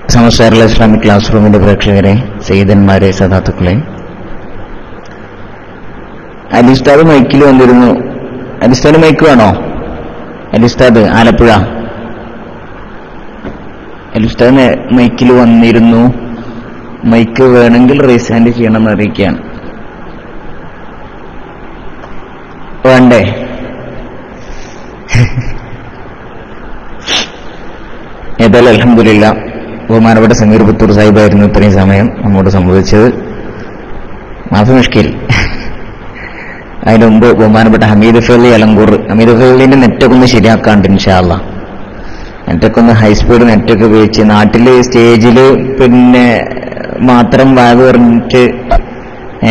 സമസ്കാരമുള്ള Islamic class റൂമിന്റെ പ്രേക്ഷകരെ സയ്യിദന്മാരെ സദാത്തുക്കളെ അലിസ്താദ് മൈക്കിൽ വന്നിരുന്നു അലിസ്താദ് മൈക്ക് വേണോ അലിസ്താദ് ആലപ്പുഴ അലിസ്താദ് മൈക്കിൽ വന്നിരുന്നു മൈക്ക് വേണമെങ്കിൽ റേസ് ഹാൻഡ് ചെയ്യണമെന്ന് അറിയിക്കുകയാണ് വേണ്ടേ ഏതായാലും അലഹമില്ല ബഹുമാനപ്പെട്ട സമീർ പുത്തൂർ സാഹിബായിരുന്നു ഇത്രയും സമയം നമ്മോട് സംഭവിച്ചത് മാഫി മുഷ്കിൽ അതിന് മുമ്പ് ബഹുമാനപ്പെട്ട ഹമീദ് ഫലി അലങ്കൂർ ഹമീദ് ഫലിന്റെ നെറ്റൊക്കെ ഒന്ന് ശരിയാക്കാണ്ട് ഇൻഷാല്ല നെറ്റൊക്കെ ഒന്ന് ഹൈസ്പീഡ് നെറ്റൊക്കെ ഉപയോഗിച്ച് നാട്ടില് സ്റ്റേജില് പിന്നെ മാത്രം വാഗ് പറഞ്ഞിട്ട് ഏ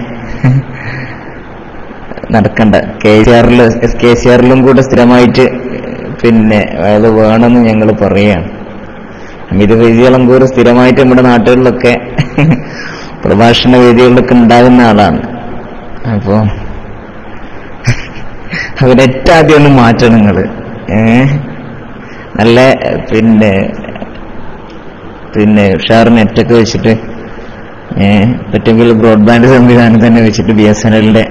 നടക്കണ്ട കെ സി ആറിൽ കെ സി ആറിലും കൂടെ സ്ഥിരമായിട്ട് പിന്നെ അത് വേണമെന്ന് ഞങ്ങൾ പറയുകയാണ് അമിത് വേദികളങ്കൂർ സ്ഥിരമായിട്ട് നമ്മുടെ നാട്ടുകളിലൊക്കെ പ്രഭാഷണ വേദികളിലൊക്കെ ഉണ്ടാകുന്ന ആളാണ് അപ്പോ അവരേറ്റാദ്യം ഒന്ന് മാറ്റണം നിങ്ങൾ ഏ നല്ല പിന്നെ പിന്നെ ഉഷാർ നെറ്റൊക്കെ വെച്ചിട്ട് ഏ പറ്റുമെങ്കിൽ ബ്രോഡ്ബാൻഡ് സംവിധാനം തന്നെ വെച്ചിട്ട് ബി എസ് എൻ എല്ലിന്റെ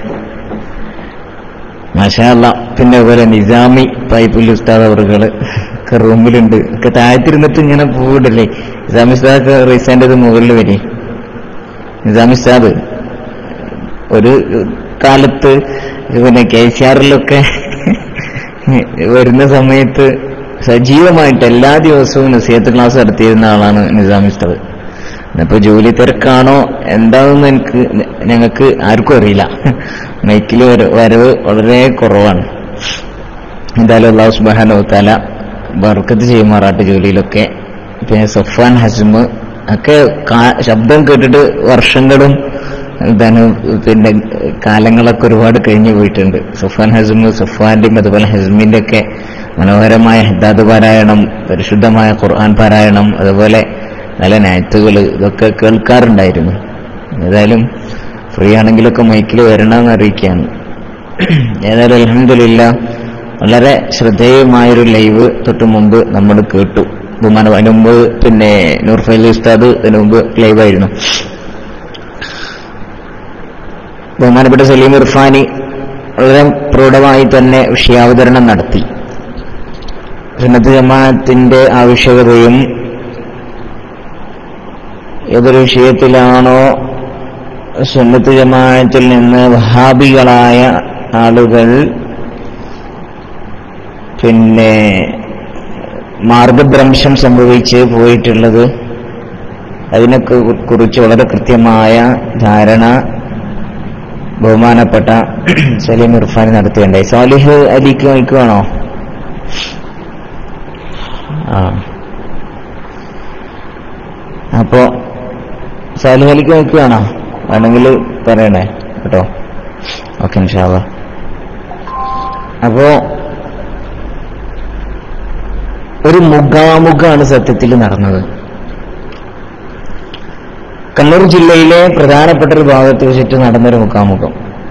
മാഷാല്ല പിന്നെ അതുപോലെ നിസാമി പൈപ്പുൽ ഉസ്താദ് അവറുകള് ഒക്കെ റൂമിലുണ്ട് ഒക്കെ താഴത്തിരുന്നിട്ട് ഇങ്ങനെ പോവിടല്ലേ നിസാമി ഉസ്താദ് റീസെന്റ് മുകളിൽ വരെ നിസാമി ഉസ്താദ് ഒരു കാലത്ത് പിന്നെ കെ സി ആറിലൊക്കെ വരുന്ന സമയത്ത് സജീവമായിട്ട് എല്ലാ ദിവസവും നസീഹത്ത് ക്ലാസ് നടത്തിയിരുന്ന ആളാണ് നിസാമി ഉസ്താദ് ഇന്നിപ്പോ ജോലി തിരക്കാണോ എന്താണെന്ന് എനിക്ക് ഞങ്ങൾക്ക് ആർക്കും അറിയില്ല മൈക്കിൽ വരവ് വളരെ കുറവാണ് എന്തായാലും അള്ളാഹു സുബാനോ തല ബർക്കത്ത് ചെയ്യുമാറാട്ട് ജോലിയിലൊക്കെ പിന്നെ സഫാൻ ഹസ്മ് ഒക്കെ കാ- ശബ്ദം കേട്ടിട്ട് വർഷങ്ങളും എന്താണ് പിന്നെ കാലങ്ങളൊക്കെ ഒരുപാട് കഴിഞ്ഞു പോയിട്ടുണ്ട് സഫാൻ ഹസ്മ് സഫാന്റെയും അതുപോലെ ഹസ്മിന്റെ ഒക്കെ മനോഹരമായ ഹിദാദ് പാരായണം പരിശുദ്ധമായ ഖുർആൻ പാരായണം അതുപോലെ നല്ല നാറ്റുകൾ ഇതൊക്കെ കേൾക്കാറുണ്ടായിരുന്നു ഏതായാലും ഫ്രീ ആണെങ്കിലൊക്കെ മൈക്കിൽ വരണമെന്ന് അറിയിക്കുകയാണ് ഏതായാലും അലഹമില്ല വളരെ ശ്രദ്ധേയമായൊരു ലൈവ് തൊട്ട് മുമ്പ് നമ്മൾ കേട്ടു ബഹുമാനം അതിന് മുമ്പ് പിന്നെ നൂർ ഫൈലി ഉസ്താദ് അതിന് മുമ്പ് ലൈവായിരുന്നു ബഹുമാനപ്പെട്ട സലീം ഇർഫാനി വളരെ പ്രൗഢമായി തന്നെ വിഷയാവതരണം നടത്തി സുന്നത്ത് ജമാഅത്തിന്റെ ആവശ്യകതയും ഏതൊരു വിഷയത്തിലാണോ സുന്നത്ത് ജമാഅത്തിൽ നിന്ന് വഹാബികളായ ആളുകൾ പിന്നെ മാർഗഭ്രംശം സംഭവിച്ച് പോയിട്ടുള്ളത് അതിനൊക്കെ കുറിച്ച് വളരെ കൃത്യമായ ധാരണ ബഹുമാനപ്പെട്ട സലീം ഇർഫാൻ നടത്തുകയുണ്ടായി സാലിഹ് അലിക്ക് വയ്ക്കുവാണോ ആ അപ്പോ സാലിഹ് അലിക്ക് വയ്ക്കുവാണോ വേണമെങ്കിൽ പറയണേ കേട്ടോ ഓക്കെ ഇൻഷാല്ല അപ്പോ ഒരു മുഖാമുഖാണ് സത്യത്തിൽ നടന്നത് കണ്ണൂർ ജില്ലയിലെ പ്രധാനപ്പെട്ട ഒരു ഭാഗത്ത് വെച്ചിട്ട് നടന്നൊരു മുഖാമുഖം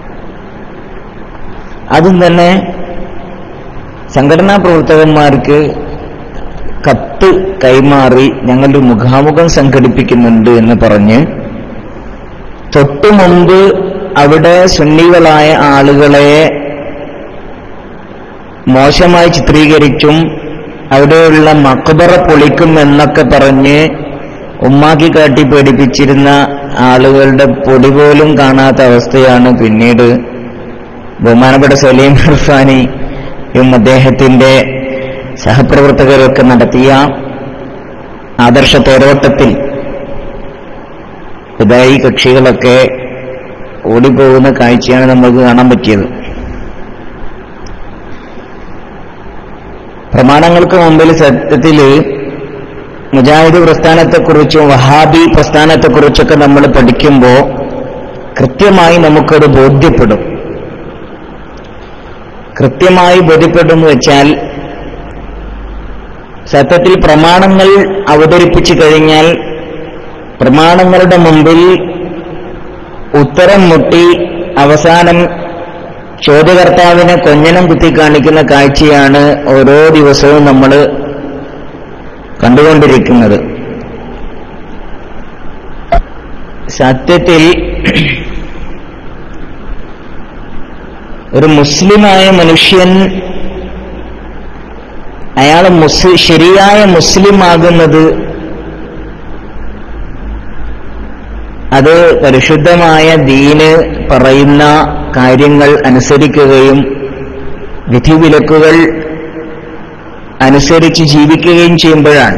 അതും തന്നെ സംഘടനാ പ്രവർത്തകന്മാർക്ക് കത്ത് കൈമാറി ഞങ്ങളൊരു മുഖാമുഖം സംഘടിപ്പിക്കുന്നുണ്ട് എന്ന് പറഞ്ഞ് തൊട്ടു മുമ്പ് അവിടെ സുന്നികളായ ആളുകളെ മോശമായി ചിത്രീകരിച്ചും അവിടെയുള്ള മക്ബറ പൊളിക്കും എന്നൊക്കെ പറഞ്ഞ് ഉമ്മാക്കി കാട്ടി പേടിപ്പിച്ചിരുന്ന ആളുകളുടെ പൊടി പോലും കാണാത്ത അവസ്ഥയാണ് പിന്നീട് ബഹുമാനപ്പെട്ട സലീം ഇർഫാനിയും അദ്ദേഹത്തിന്റെ സഹപ്രവർത്തകരൊക്കെ നടത്തിയ ആദർശ തേരോട്ടത്തിൽ ഇതായി കക്ഷികളൊക്കെ ഓടിപ്പോകുന്ന കാഴ്ചയാണ് നമ്മൾക്ക് കാണാൻ പറ്റിയത് പ്രമാണങ്ങൾക്ക് മുമ്പിൽ സത്യത്തില് മുജാഹിദ് പ്രസ്ഥാനത്തെക്കുറിച്ചും വഹാബി പ്രസ്ഥാനത്തെക്കുറിച്ചൊക്കെ നമ്മൾ പഠിക്കുമ്പോൾ കൃത്യമായി നമുക്കത് ബോധ്യപ്പെടും കൃത്യമായി ബോധ്യപ്പെടുമെന്ന് വെച്ചാൽ സത്യത്തിൽ പ്രമാണങ്ങൾ അവതരിപ്പിച്ചു കഴിഞ്ഞാൽ പ്രമാണങ്ങളുടെ മുമ്പിൽ ഉത്തരം മുട്ടി അവസാനം ചോദ്യകർത്താവിനെ കൊഞ്ഞനം കുത്തി കാണിക്കുന്ന കാഴ്ചയാണ് ഓരോ ദിവസവും നമ്മൾ കണ്ടുകൊണ്ടിരിക്കുന്നത് സത്യത്തിൽ ഒരു മുസ്ലിമായ മനുഷ്യൻ അയാൾ മുസ്ലി ശരിയായ മുസ്ലിം ആകുന്നത് അത് പരിശുദ്ധമായ ദീന് പറയുന്ന കാര്യങ്ങൾ അനുസരിക്കുകയും വിധിവിലക്കുകൾ അനുസരിച്ച് ജീവിക്കുകയും ചെയ്യുമ്പോഴാണ്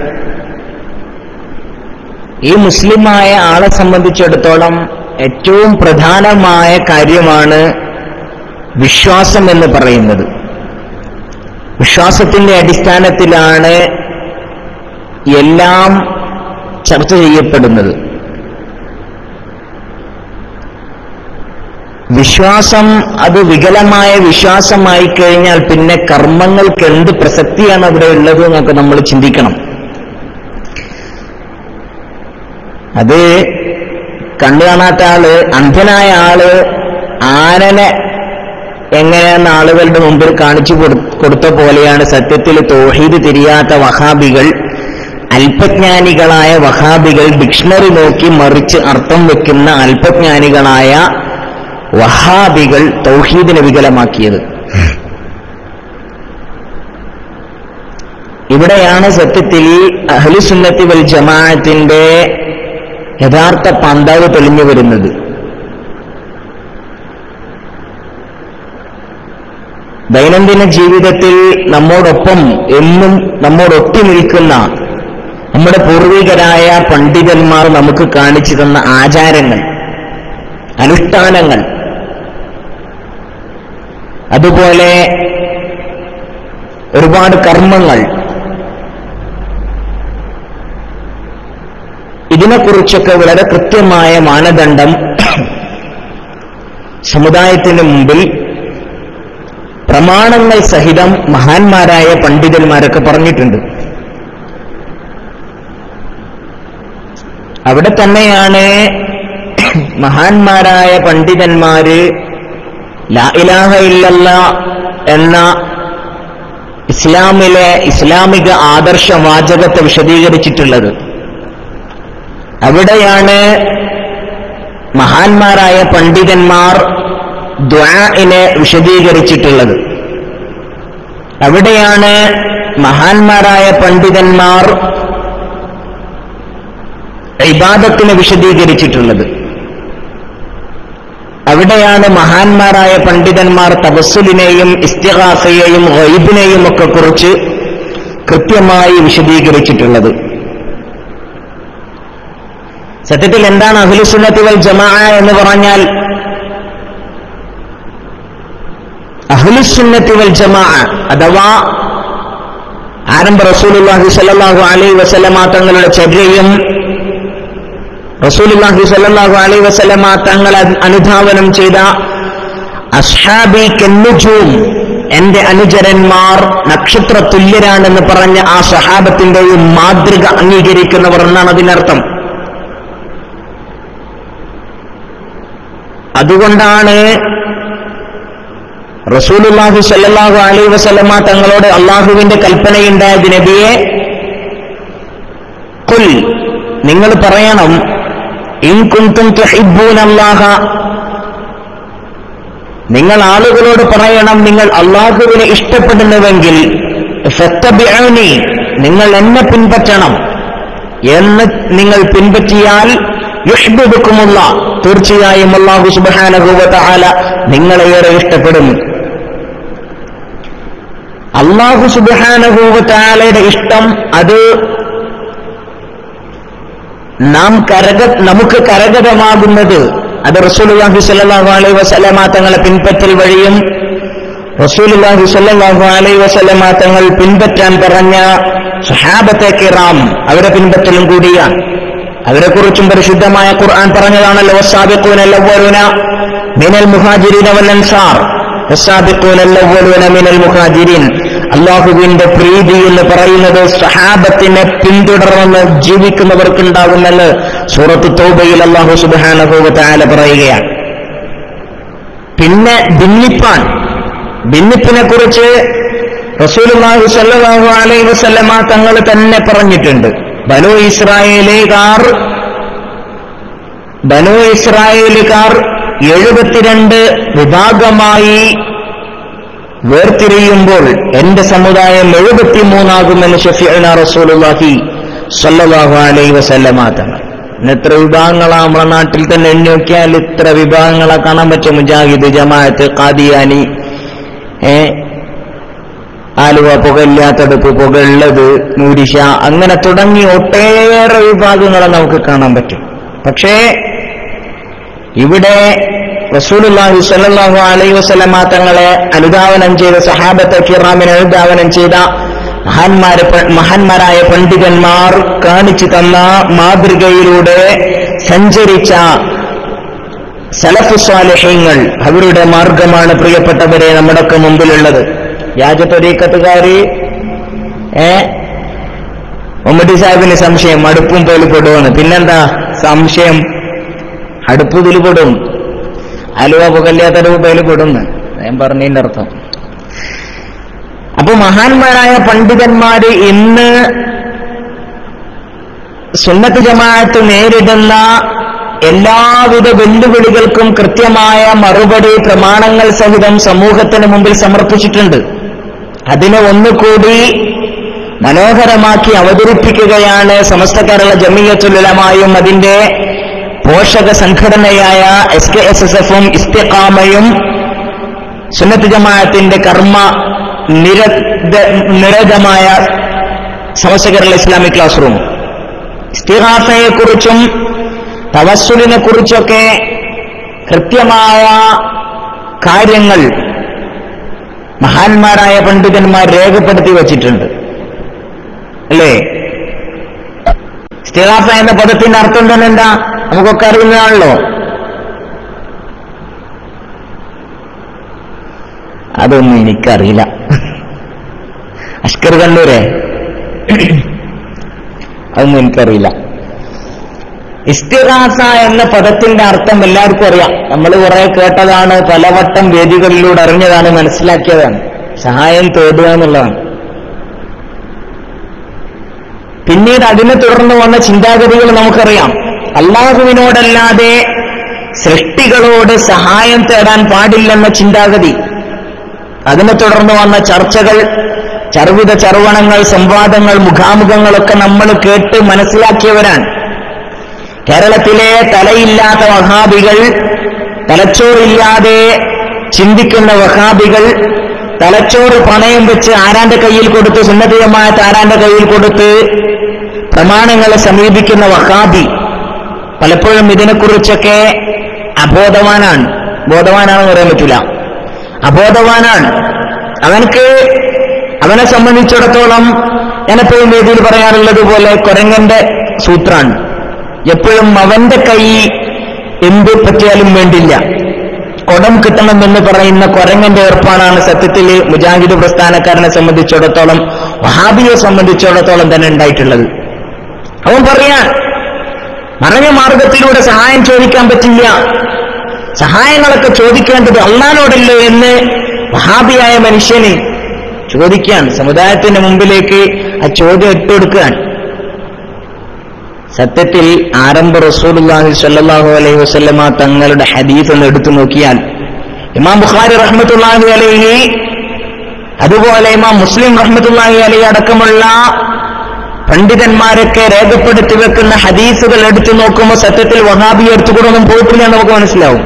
ഈ മുസ്ലിമായ ആളെ സംബന്ധിച്ചിടത്തോളം ഏറ്റവും പ്രധാനമായ കാര്യമാണ് വിശ്വാസം എന്ന് പറയുന്നത് വിശ്വാസത്തിന്റെ അടിസ്ഥാനത്തിലാണ് എല്ലാം ചർച്ച ചെയ്യപ്പെടുന്നത് വിശ്വാസം അത് വികലമായ വിശ്വാസമായി കഴിഞ്ഞാൽ പിന്നെ കർമ്മങ്ങൾക്ക് എന്ത് പ്രസക്തിയാണ് അവിടെ ഉള്ളത് എന്നൊക്കെ നമ്മൾ ചിന്തിക്കണം അത് കണ്ണു കാണാത്ത ആള് അന്ധനായ ആള് ആനനെ എങ്ങനെയെന്ന് ആളുകളുടെ മുമ്പിൽ കാണിച്ചു കൊടു- കൊടുത്ത പോലെയാണ് സത്യത്തിൽ തോഹീദ് തിരിയാത്ത വഹാബികൾ അല്പജ്ഞാനികളായ വഹാബികൾ ഡിക്ഷണറി നോക്കി മറിച്ച് അർത്ഥം വെക്കുന്ന അല്പജ്ഞാനികളായ വഹാബികൾ തൗഹീദിനെ വികലമാക്കിയത് ഇവിടെയാണ് സത്യത്തിൽ അഹ്ലുസുന്നത്തി വൽ ജമാഅത്തിന്റെ യഥാർത്ഥ പന്താവ് തെളിഞ്ഞു വരുന്നത് ദൈനംദിന ജീവിതത്തിൽ നമ്മോടൊപ്പം എന്നും നമ്മോടൊട്ടി നിൽക്കുന്ന നമ്മുടെ പൂർവികരായ പണ്ഡിതന്മാർ നമുക്ക് കാണിച്ചു തന്ന ആചാരങ്ങൾ അനുഷ്ഠാനങ്ങൾ അതുപോലെ ഒരുപാട് കർമ്മങ്ങൾ ഇതിനെക്കുറിച്ചൊക്കെ വളരെ കൃത്യമായ മാനദണ്ഡം സമുദായത്തിന് മുമ്പിൽ പ്രമാണങ്ങൾ സഹിതം മഹാന്മാരായ പണ്ഡിതന്മാരൊക്കെ പറഞ്ഞിട്ടുണ്ട് അവിടെ തന്നെയാണ് മഹാന്മാരായ പണ്ഡിതന്മാര് ലാ ഇലാഹ ഇല്ലല്ല എന്ന ഇസ്ലാമിലെ ഇസ്ലാമിക ആദർശ വാചകത്തെ വിശദീകരിച്ചിട്ടുള്ളത് അവിടെയാണ് മഹാന്മാരായ പണ്ഡിതന്മാർ ദ്വാഇനെ വിശദീകരിച്ചിട്ടുള്ളത് അവിടെയാണ് മഹാന്മാരായ പണ്ഡിതന്മാർ ഇബാദത്തിനെ വിശദീകരിച്ചിട്ടുള്ളത് അവിടെയാണ് മഹാന്മാരായ പണ്ഡിതന്മാർ തപസ്സുലിനെയും ഇസ്തിഹാസയെയും ഗൈബിനെയും ഒക്കെ കുറിച്ച് കൃത്യമായി വിശദീകരിച്ചിട്ടുള്ളത് സത്യത്തിൽ എന്താണ് അഖിലുസുന്നത്തി വൽ ജമാ എന്ന് പറഞ്ഞാൽ അഹ്ലുസുന്നത്തി വൽ ജമാ അഥവാ ആരംഭ റസൂലുള്ളാഹി സ്വല്ലല്ലാഹു അലൈഹി വസല്ലമ തങ്ങളുടെ ചര്യയും റസൂലുള്ളാഹി സ്വല്ലല്ലാഹു അലൈഹി വസല്ലമ തങ്ങൾ അ- അനുധാവനം ചെയ്ത അസ്ഹാബി കെന്നുജൂം എന്റെ അനുചരന്മാർ നക്ഷത്ര തുല്യരാണെന്ന് പറഞ്ഞ ആ സഹാബത്തിന്റെയും മാതൃക അംഗീകരിക്കുന്നവർ എന്നാണ് അതിനർത്ഥം അതുകൊണ്ടാണ് റസൂലുള്ളാഹി സ്വല്ലല്ലാഹു അലൈഹി വസല്ലമ തങ്ങളോട് അള്ളാഹുവിന്റെ കൽപ്പനയുണ്ടായത് നബിയെ കുൽ നിങ്ങൾ പറയണം ഇൻ കുന്തും തുഹിബ്ബൂനല്ലാഹ നിങ്ങൾ ആളുകളോട് പറയണം നിങ്ങൾ അള്ളാഹുവിനെ ഇഷ്ടപ്പെടുന്നുവെങ്കിൽ ഫത്തബിഊനി നിങ്ങൾ എന്നെ പിൻപറ്റണം എന്ന് നിങ്ങൾ പിൻപറ്റിയാൽ യുഷ്ബിബുക്കുമുള്ള തീർച്ചയായും അള്ളാഹു സുബ്ഹാനഹു വ തആല നിങ്ങളെ ഏറെ ഇഷ്ടപ്പെടും അള്ളാഹു സുബ്ഹാനഹു വ തആലയുടെ ഇഷ്ടം അത് നാം കരക നമുക്ക് കരഗതമാകുന്നത് അത് റസൂലുള്ളാഹി സ്വല്ലല്ലാഹു അലൈഹി വസല്ലമ തങ്ങളെ പിൻപറ്റൽ വഴിയും റസൂലുള്ളാഹി സ്വല്ലല്ലാഹു അലൈഹി വസല്ലമ തങ്ങൾ പിൻപറ്റാൻ പറഞ്ഞ സഹാബത്തെ കിറാം അവരെ പിൻപറ്റലും കൂടിയാണ് അവരെക്കുറിച്ചും പരിശുദ്ധമായ ഖുർആൻ പറഞ്ഞതാണല്ലോ വസ്സാബിഖൂന അല്ലവ്വലൂന മിനൽ മുഹാജിരീന വൽ അൻസാർ വസ്സാബിഖൂന അല്ലവ്വലൂന മിനൽ മുഹാജിരീൻ അള്ളാഹുവിന്റെ പ്രീതി എന്ന് പറയുന്നത് സഹാബത്തിനെ പിന്തുടർന്ന് ജീവിക്കുന്നവർക്കുണ്ടാകുമെന്ന് സൂറത്ത് തൗബയിൽ അള്ളാഹു സുബ്ഹാനഹു വ തആല പറയുകയാണ് പിന്നെ ഭിന്നിപ്പാൻ ഭിന്നിപ്പിനെ കുറിച്ച് റസൂലുള്ളാഹി സ്വല്ലല്ലാഹു അലൈഹി വസല്ലമ തങ്ങൾ തന്നെ പറഞ്ഞിട്ടുണ്ട് ബനു ഇസ്രായേലേക്കാർ ബനു ഇസ്രായേലുകാർ എഴുപത്തിരണ്ട് വിഭാഗമായി വേർതിരിയുമ്പോൾ എന്റെ സമുദായം എഴുപത്തിമൂന്നാകുമെന്ന് ഷഫീഅന റസൂലുള്ളാഹി സല്ലല്ലാഹു അലൈഹി വസല്ലമ തങ്ങൾ ഇന്ന് എത്ര വിഭാഗങ്ങളാ നമ്മുടെ നാട്ടിൽ തന്നെ എണ്ണി നോക്കിയാൽ ഇത്ര വിഭാഗങ്ങളെ കാണാൻ പറ്റും മുജാഹിദ് ജമാഅത്ത് ഖാദിയാനി ഏ ആലുവ പുകയില്ലാത്തടുപ്പ് പുകയുള്ളത് നൂരിഷ അങ്ങനെ തുടങ്ങി ഒട്ടേറെ വിഭാഗങ്ങളെ നമുക്ക് കാണാൻ പറ്റും പക്ഷേ ഇവിടെ റസൂലുള്ളാഹി സ്വല്ലല്ലാഹു അലൈഹി വസല്ലമ തങ്ങളെ അനുധാവനം ചെയ്ത സഹാബത്തെ കിറാമിനെ അനുധാവനം ചെയ്ത മഹാന്മാരെ മഹാന്മാരായ പണ്ഡിതന്മാർ കാണിച്ചു തന്ന മാതൃകയിലൂടെ സഞ്ചരിച്ച സലഫു സ്വാലിഹ്യങ്ങൾ അവരുടെ മാർഗമാണ് പ്രിയപ്പെട്ടവരെ നമ്മുടെയൊക്കെ മുമ്പിലുള്ളത് വ്യാജത്തൊരീക്കത്തുകാരി ഏ മമ്മൂട്ടി സാഹിബിന് സംശയം അടുപ്പും പോലെ പെടുവാണ് പിന്നെന്താ സംശയം അടുപ്പ് ഇതിൽ പെടും അലുവ പുകല്ലാത്ത രൂപയിൽ പെടുന്ന് ഞാൻ പറഞ്ഞതിന്റെ അർത്ഥം അപ്പൊ മഹാന്മാരായ പണ്ഡിതന്മാര് ഇന്ന് സുന്നത്ത് ജമാഅത്ത് നേരിടുന്ന എല്ലാവിധ വെല്ലുവിളികൾക്കും കൃത്യമായ മറുപടി പ്രമാണങ്ങൾ സഹിതം സമൂഹത്തിന് മുമ്പിൽ സമർപ്പിച്ചിട്ടുണ്ട് അതിനെ ഒന്നുകൂടി മനോഹരമാക്കി അവതരിപ്പിക്കുകയാണ് സമസ്ത കേരള ജമീയത്തുലമായും അതിന്റെ പോഷക സംഘടനയായ എസ് കെ എസ് എസ് എഫും ഇസ്തിഖാമയും സുന്നത്ത് ജമാഅത്തിന്റെ കർമ്മ നിരത നിരതമായ Samastha Kerala Islamic classroom ഇസ്തിഹാസയെക്കുറിച്ചും തവസ്സുലിനെ കുറിച്ചൊക്കെ കൃത്യമായ കാര്യങ്ങൾ മഹാന്മാരായ പണ്ഡിതന്മാർ രേഖപ്പെടുത്തി വച്ചിട്ടുണ്ട് അല്ലേ ഇസ്തിഹാസ എന്ന പദത്തിന്റെ അർത്ഥം തന്നെ എന്താ നമുക്കൊക്കെ അറിയുന്നതാണല്ലോ അതൊന്നും എനിക്കറിയില്ല അഷ്കർ കണ്ണൂരെ അതൊന്നും എനിക്കറിയില്ല ഇസ്തിഹാസ എന്ന പദത്തിന്റെ അർത്ഥം എല്ലാവർക്കും അറിയാം നമ്മൾ കുറെ കേട്ടതാണ് പലവട്ടം വേദികളിലൂടെ അറിഞ്ഞതാണ് മനസ്സിലാക്കിയതാണ് സഹായം തേടുക എന്നുള്ളതാണ് പിന്നീട് അതിനെ തുടർന്ന് വന്ന ചിന്താഗതികൾ നമുക്കറിയാം അള്ളാഹുവിനോടല്ലാതെ സൃഷ്ടികളോട് സഹായം തേടാൻ പാടില്ലെന്ന ചിന്താഗതി അതിനെ തുടർന്ന് വന്ന ചർച്ചകൾ ചർവിത ചർവണങ്ങൾ സംവാദങ്ങൾ മുഖാമുഖങ്ങളൊക്കെ നമ്മൾ കേട്ട് മനസ്സിലാക്കിയവരാണ് കേരളത്തിലെ തലയില്ലാത്ത വഹാബികൾ തലച്ചോറില്ലാതെ ചിന്തിക്കുന്ന വഹാബികൾ തലച്ചോറ് പണയം വെച്ച് ആരാന്റെ കയ്യിൽ കൊടുത്ത് സുന്നതീയമായ ആരാന്റെ കയ്യിൽ കൊടുത്ത് പ്രമാണങ്ങളെ സമീപിക്കുന്ന വഹാബി പലപ്പോഴും ഇതിനെക്കുറിച്ചൊക്കെ അബോധവാനാണ് ബോധവാനാണെന്ന് പറയാൻ പറ്റില്ല അബോധവാനാണ് അവനക്ക് അവനെ സംബന്ധിച്ചിടത്തോളം ഞാനെപ്പോഴും വേദിയിൽ പറയാറുള്ളത് പോലെ കുരങ്ങന്റെ സൂത്രാണ് എപ്പോഴും അവന്റെ കൈ എന്ത് പറ്റിയാലും വേണ്ടില്ല കുടം കിട്ടണം എന്ന് പറയുന്ന കൊരങ്ങന്റെ ഏർപ്പാടാണ് സത്യത്തിൽ മുജാഹിദ് പ്രസ്ഥാനക്കാരനെ സംബന്ധിച്ചിടത്തോളം വഹാബിയെ സംബന്ധിച്ചിടത്തോളം തന്നെ ഉണ്ടായിട്ടുള്ളത് അവൻ പറയാൻ മറഞ്ഞ മാർഗത്തിലൂടെ സഹായം ചോദിക്കാൻ പറ്റില്ല സഹായങ്ങളൊക്കെ ചോദിക്കേണ്ടത് അള്ളാനോടല്ലേ എന്ന് വഹാബിയായ മനുഷ്യന് ചോദിക്കാൻ സമുദായത്തിന്റെ മുമ്പിലേക്ക് ആ ചോദ്യം ഇട്ടുകൊടുക്കാൻ സത്യത്തിൽ ആരംഭ റസൂലുള്ളാഹി സ്വല്ലല്ലാഹു അലൈഹി വസല്ലമ തങ്ങളുടെ ഹദീസ് ഒന്ന് എടുത്തു നോക്കിയാൽ ഇമാം ബുഖാരി റഹ്മത്തുള്ളാഹി അലൈഹി അതുപോലെ ഇമാം മുസ്ലിം റഹ്മത്തുള്ളാഹി അലൈഹി അടക്കമുള്ള പണ്ഡിതന്മാരൊക്കെ രേഖപ്പെടുത്തി വെക്കുന്ന ഹദീസുകൾ എടുത്തു നോക്കുമ്പോൾ സത്യത്തിൽ വഹാബി എടുത്തുകൂടൊന്നും പോയിട്ടില്ല എന്ന് നമുക്ക് മനസ്സിലാവും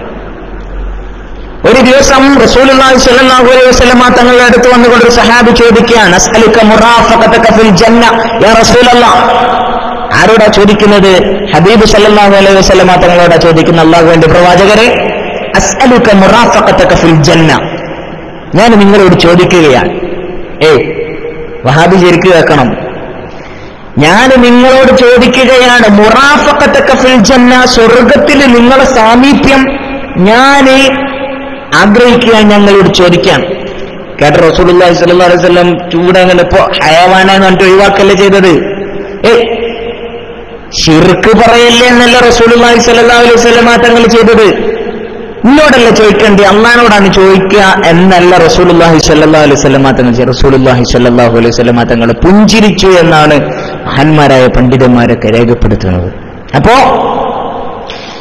ഒരു ദിവസം റസൂലുള്ളാഹി സ്വല്ലല്ലാഹു അലൈഹി വസല്ലമ തങ്ങളുടെ അടുത്ത് വന്നുകൊണ്ട് ഒരു സഹാബി ചോദിക്കുകയാണ് അസ്അലുക മുറാഫഖതക ഫിൽ ജന്ന യാ റസൂലല്ലാഹ് ആരോടാ ചോദിക്കുന്നത് ഹബീബ് സല്ലല്ലാഹു അലൈഹി വസല്ലമ തങ്ങളോടാ ചോദിക്കുന്ന അള്ളാഹുവിന്റെ പ്രവാചകരെ അസ്അലുക മുറാഫഖതക ഫിൽ ജന്ന ഞാൻ നിങ്ങളോട് ചോദിക്കുകയാണ് ഏയ് വഹാബി ശരിക്ക് കേൾക്കണം ഞാൻ നിങ്ങളോട് ചോദിക്കുകയാണ് മുറാഫഖതക ഫിൽ ജന്ന സ്വർഗത്തിൽ നിങ്ങളെ സാമീപ്യം ഞാൻ ആഗ്രഹിക്കുകയാണ് ഞങ്ങളോട് ചോദിക്കാൻ കേട്ട റസൂലുള്ളാഹി സ്വല്ലല്ലാഹു അലൈഹി വസല്ലം ചൂട് അങ്ങനെ ഇപ്പോ ഹയവാനെന്ന് പറഞ്ഞിട്ട് ഒഴിവാക്കല്ലേ ചെയ്തത് ഏയ് ഷിർക്ക് പറയല്ലേ എന്നല്ല റസൂലുള്ളാഹി സ്വല്ലല്ലാഹു അലൈഹി വസല്ലം തങ്ങൾ ചെയ്തത് നിന്നോടല്ല ചോദിക്കേണ്ടി അള്ളഹാനോടാണ് ചോദിക്കുക എന്നല്ല റസൂലുള്ളാഹി സ്വല്ലല്ലാഹു അലൈഹി വസല്ലം തങ്ങൾ ചെയ്തത് റസൂലുള്ളാഹി സ്വല്ലല്ലാഹു അലൈഹി വസല്ലം തങ്ങൾ പുഞ്ചിരിച്ചു എന്നാണ് മഹാന്മാരായ പണ്ഡിതന്മാരൊക്കെ രേഖപ്പെടുത്തുന്നത് അപ്പോ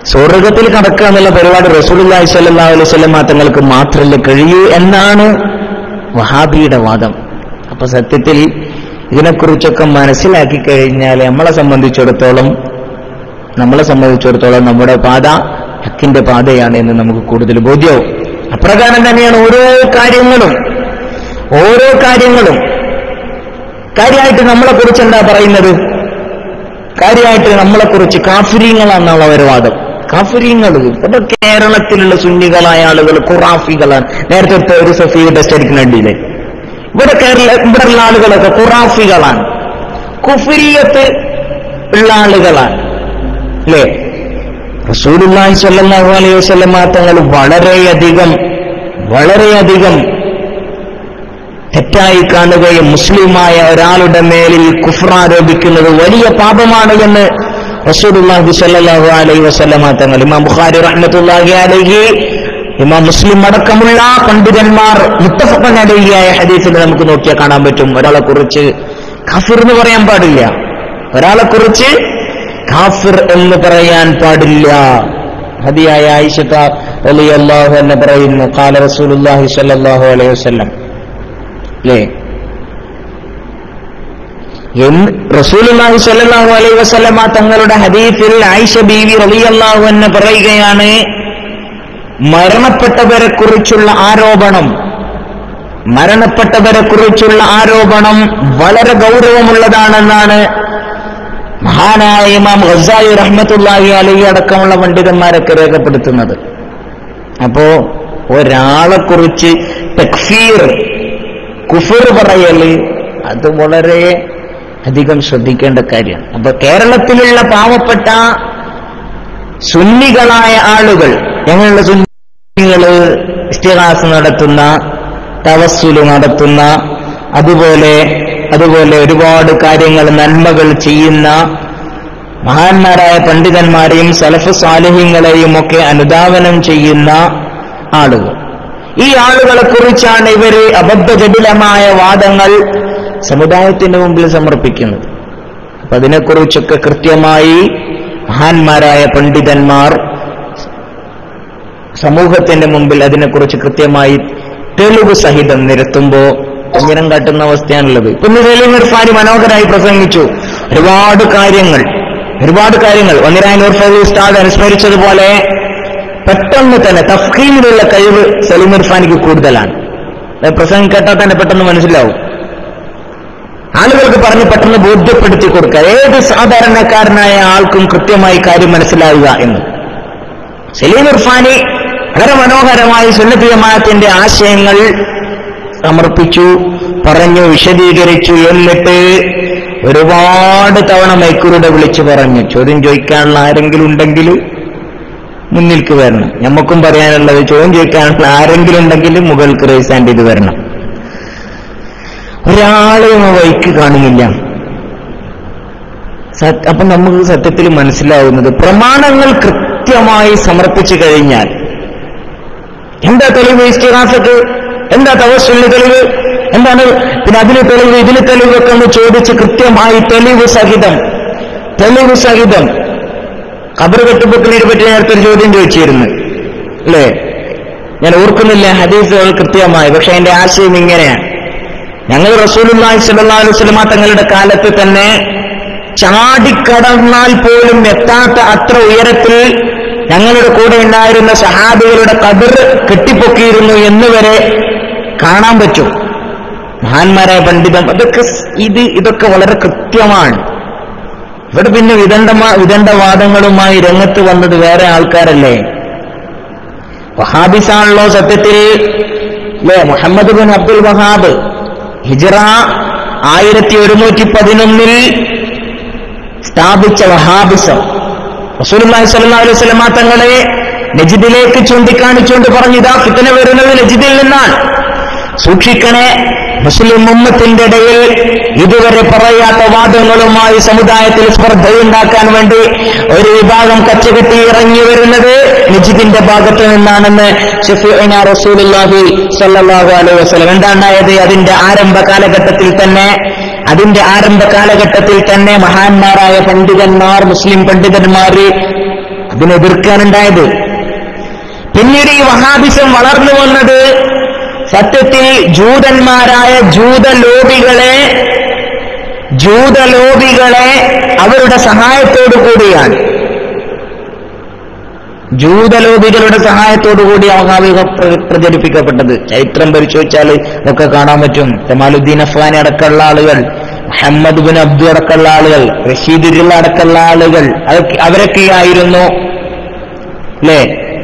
സ്വർഗത്തിൽ കടക്കുക എന്നുള്ള പരിപാടി റസൂലുള്ളാഹി സ്വല്ലല്ലാഹു അലൈഹി വസല്ലം തങ്ങൾക്ക് മാത്രമല്ലേ കഴിയൂ എന്നാണ് വഹാബിയുടെ വാദം അപ്പൊ സത്യത്തിൽ ഇതിനെക്കുറിച്ചൊക്കെ മനസ്സിലാക്കി കഴിഞ്ഞാൽ നമ്മളെ സംബന്ധിച്ചിടത്തോളം നമ്മളെ സംബന്ധിച്ചിടത്തോളം നമ്മുടെ പാത ഹക്കിന്റെ പാതയാണ് എന്ന് നമുക്ക് കൂടുതൽ ബോധ്യവും അപ്രകാരം തന്നെയാണ് ഓരോ കാര്യങ്ങളും ഓരോ കാര്യങ്ങളും കാര്യമായിട്ട് നമ്മളെ കുറിച്ച് എന്താ പറയുന്നത് കാര്യമായിട്ട് നമ്മളെ കുറിച്ച് കാഫിര്യങ്ങളാണെന്നുള്ള ഒരു വാദം കാഫിര്യങ്ങൾ ഇവിടെ കേരളത്തിലുള്ള സുന്നികളായ ആളുകൾ ഖുറാഫികളാണ് നേരത്തെ ഇപ്പൊ ഒരു സഫീ ടെസ്റ്റ് അടിക്കുന്ന കണ്ടില്ലേ ഇവിടെ കേരള ഇവിടെയുള്ള ആളുകളൊക്കെ ഖുറാഫികളാണ് കുഫിരിയത്ത് ഉള്ള ആളുകളാണ് അല്ലേ റസൂലുള്ളാഹി സ്വല്ലല്ലാഹു അലൈഹി വസല്ലമ തങ്ങൾ വളരെയധികം വളരെയധികം തെറ്റായി കാണുകയും മുസ്ലിമായ ഒരാളുടെ മേലിൽ കുഫ്രാരോപിക്കുന്നത് വലിയ പാപമാണ് എന്ന് റസൂലുള്ളാഹി സ്വല്ലല്ലാഹു അലൈഹി വസല്ലമ തങ്ങൾ ഇമാം ബുഖാരി റഹ്മത്തുള്ളാഹി അലൈഹി ഇമാം മുസ്ലിം അടക്കമുള്ള പണ്ഡിതന്മാർ മുത്തഫഖൻ അലൈഹിയായ ഹദീസിൽ നമുക്ക് നോക്കിയാൽ കാണാൻ പറ്റും ഒരാളെ കുറിച്ച് കാഫിർ എന്ന് പറയാൻ പാടില്ല ഒരാളെ കുറിച്ച് കാഫിർ എന്ന് പറയാൻ പാടില്ല ഹദിയായ ആയിഷത്ത റളിയല്ലാഹു എന്ന് പറയുന്നു ഖാല റസൂലുള്ളാഹി സ്വല്ലല്ലാഹു അലൈഹി വസല്ലം അല്ലേ എന്ന് റസൂലുള്ളാഹി സ്വല്ലല്ലാഹു അലൈഹി വസല്ലമ തങ്ങളുടെ ഹദീസിൽ ആയിഷ ബീവി റളിയല്ലാഹു എന്ന് പറയുകയാണ് മരണപ്പെട്ടവരെ കുറിച്ചുള്ള ആരോപണം മരണപ്പെട്ടവരെ കുറിച്ചുള്ള ആരോപണം വളരെ ഗൗരവമുള്ളതാണെന്നാണ് മഹാനായ ഇമാം ഖസായി റഹ്മത്തുള്ളാഹി അലൈഹി അടക്കമുള്ള പണ്ഡിതന്മാരൊക്കെ രേഖപ്പെടുത്തുന്നത് അപ്പോ ഒരാളെ കുറിച്ച് തക്ഫീർ കുഫർ പറയല് അത് വളരെ അധികം ശ്രദ്ധിക്കേണ്ട കാര്യമാണ് അപ്പൊ കേരളത്തിലുള്ള പാവപ്പെട്ട സുന്നികളായ ആളുകൾ ഞങ്ങളുള്ള സുന്നികള് ഇസ്തിഹാസ് നടത്തുന്ന തവസ്സുല് നടത്തുന്ന അതുപോലെ അതുപോലെ ഒരുപാട് കാര്യങ്ങൾ നന്മകൾ ചെയ്യുന്ന മഹാന്മാരായ പണ്ഡിതന്മാരെയും സലഫ് സാലിഹ്യങ്ങളെയും ഒക്കെ അനുധാവനം ചെയ്യുന്ന ആളുകൾ ഈ ആളുകളെ കുറിച്ചാണ് ഇവര് അബദ്ധജടിലമായ വാദങ്ങൾ സമുദായത്തിന്റെ മുമ്പിൽ സമർപ്പിക്കുന്നത് അപ്പൊ അതിനെക്കുറിച്ചൊക്കെ കൃത്യമായി മഹാന്മാരായ പണ്ഡിതന്മാർ സമൂഹത്തിന്റെ മുമ്പിൽ അതിനെക്കുറിച്ച് കൃത്യമായി തെളിവ് സഹിതം നിരത്തുമ്പോ ഉയരം കാട്ടുന്ന അവസ്ഥയാണുള്ളത് ഇപ്പൊ സലീം ഇർഫാനി മനോഹരായി പ്രസംഗിച്ചു ഒരുപാട് കാര്യങ്ങൾ ഒരുപാട് കാര്യങ്ങൾ ഒന്നിരായ നൂർ ഫൈൽ ഉസ്താദ് അനുസ്മരിച്ചതുപോലെ പെട്ടെന്ന് തന്നെ തഫ്ഹീമിലുള്ള കഴിവ് സലീം ഇർഫാനിക്ക് കൂടുതലാണ് അത് പ്രസംഗം കേട്ടാൽ തന്നെ പെട്ടെന്ന് മനസ്സിലാവും ആളുകൾക്ക് പറഞ്ഞ് പെട്ടെന്ന് ബോധ്യപ്പെടുത്തി കൊടുക്കുക ഏത് സാധാരണക്കാരനായ ആൾക്കും കൃത്യമായി കാര്യം മനസ്സിലാവുക എന്ന് സലീം ഇർഫാനി വളരെ മനോഹരമായി സുന്നത്തി ജമാഅത്തിന്റെ ആശയങ്ങൾ സമർപ്പിച്ചു പറഞ്ഞു വിശദീകരിച്ചു എന്നിട്ട് ഒരുപാട് തവണ മൈക്കൂരുടെ വിളിച്ചു പറഞ്ഞു ചോദ്യം ചോദിക്കാനുള്ള ആരെങ്കിലും ഉണ്ടെങ്കിൽ മുന്നിൽക്ക് വരണം ഞമ്മക്കും പറയാനുള്ളത് ചോദ്യം ചോദിക്കാനുള്ള ആരെങ്കിലും ഉണ്ടെങ്കിൽ മുകൾക്ക് റേസ് ആൻഡ് ഇത് വരണം ഒരാളെയും ആ വഴിക്ക് കാണുന്നില്ല സത്- അപ്പൊ നമുക്ക് സത്യത്തിൽ മനസ്സിലാവുന്നത് പ്രമാണങ്ങൾ കൃത്യമായി സമർപ്പിച്ചു കഴിഞ്ഞാൽ എന്താ തെളിവ് ഇസ്തിഹാസക്ക് എന്താ തവസ്സുള്ള തെളിവ് എന്താണ് പിന്നെ അതിന് തെളിവ് ഇതിന് തെളിവൊക്കെ ഒന്ന് ചോദിച്ച് കൃത്യമായി തെളിവ് സഹിതം തെളിവ് സഹിതം ഖബർ കെട്ടുബുക്കിനെ പറ്റി നേരത്തെ ഒരു ചോദ്യം ചോദിച്ചിരുന്നു അല്ലേ ഞാൻ ഓർക്കുന്നില്ല ഹദീസുകൾ കൃത്യമായി പക്ഷെ അതിന്റെ ആശയം ഇങ്ങനെയാണ് ഞങ്ങൾ റസൂലുള്ളാഹി സ്വല്ലല്ലാഹു അലൈഹി വസല്ലമ തങ്ങളുടെ കാലത്ത് തന്നെ ചാടിക്കടന്നാൽ പോലും എത്താത്ത അത്ര ഉയരത്തിൽ ഞങ്ങളുടെ കൂടെ ഉണ്ടായിരുന്ന സഹാബികളുടെ കതിർ കെട്ടിപ്പൊക്കിയിരുന്നു എന്ന് വരെ കാണാൻ പറ്റും മഹാന്മാരായ പണ്ഡിതം അതൊക്കെ സ് ഇത് ഇതൊക്കെ വളരെ കൃത്യമാണ് ഇവിടെ പിന്നെ വിദണ്ഡമാ വിദണ്ഡവാദങ്ങളുമായി രംഗത്ത് വന്നത് വേറെ ആൾക്കാരല്ലേ വഹാബിസാണല്ലോ സത്യത്തിൽ അല്ലേ മുഹമ്മദ് ബിൻ അബ്ദുൽ വഹാബ് ഹിജറ ആയിരത്തി ഒരുന്നൂറ്റി പതിനൊന്നിൽ സ്ഥാപിച്ച വഹാബിസം റസൂലുള്ളാഹി സ്വല്ലല്ലാഹു അലൈഹി വസല്ലമ തങ്ങളെ നജിദിലേക്ക് ചൂണ്ടിക്കാണിച്ചുകൊണ്ട് പറഞ്ഞു ഇതാ ഫിത്തന വരുന്നത് നജിദിൽ നിന്നാണ് സൂക്ഷിക്കണേ മുസ്ലിം ഉമ്മത്തിന്റെ ഇടയിൽ ഇതുവരെ പറയാത്ത വാദങ്ങളുമായി സമുദായത്തിൽ സ്പർദ്ധയുണ്ടാക്കാൻ വേണ്ടി ഒരു വിഭാഗം കച്ചകെട്ടി ഇറങ്ങി വരുന്നത് നജിദിന്റെ ഭാഗത്ത് നിന്നാണെന്ന് ഷഫീഅന റസൂലുള്ളാഹി സ്വല്ലല്ലാഹു അലൈഹി വസല്ലം എന്താണ്ടായത് അതിന്റെ ആരംഭ കാലഘട്ടത്തിൽ തന്നെ അതിന്റെ ആരംഭ കാലഘട്ടത്തിൽ തന്നെ മഹാന്മാരായ പണ്ഡിതന്മാർ മുസ്ലിം പണ്ഡിതന്മാര് ഇതിനെതിർക്കാനുണ്ടായത് പിന്നീട് ഈ വഹാബിസം വളർന്നു വന്നത് സത്യത്തിൽ ജൂതന്മാരായ ജൂതലോബികളെ ജൂതലോബികളെ അവരുടെ സഹായത്തോടു കൂടിയാണ് ജൂതലോബികളുടെ സഹായത്തോടു കൂടി വഹാബികൾ പ്ര- പ്രചരിപ്പിക്കപ്പെട്ടത് ചരിത്രം പരിശോധിച്ചാൽ ഒക്കെ കാണാൻ പറ്റും ജമാലുദ്ദീൻ അഫ്ഗാനി അടക്കമുള്ള ആളുകൾ മുഹമ്മദ് ബിൻ അബ്ദു അടക്കമുള്ള ആളുകൾ റഷീദ് ഉരുള്ള അടക്കമുള്ള ആളുകൾ അതൊക്കെ അവരൊക്കെയായിരുന്നു അല്ലേ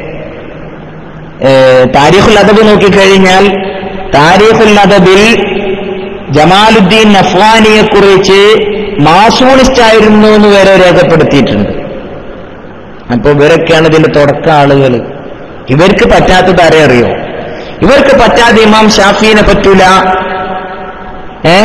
താരിഖുൽ അദബ് നോക്കിക്കഴിഞ്ഞാൽ താരിഖുൽ അദബിൽ ജമാലുദ്ദീൻ അഫ്ഗാനിയെ കുറിച്ച് മാസൂണിസ്റ്റ് ആയിരുന്നു എന്ന് വരെ രേഖപ്പെടുത്തിയിട്ടുണ്ട് അപ്പൊ ഇവരൊക്കെയാണ് ഇതിന്റെ തുടക്ക ആളുകൾ ഇവർക്ക് പറ്റാത്തത് ആരെ അറിയോ ഇവർക്ക് പറ്റാതെ ഇമാം ഷാഫീനെ പറ്റൂല ഏ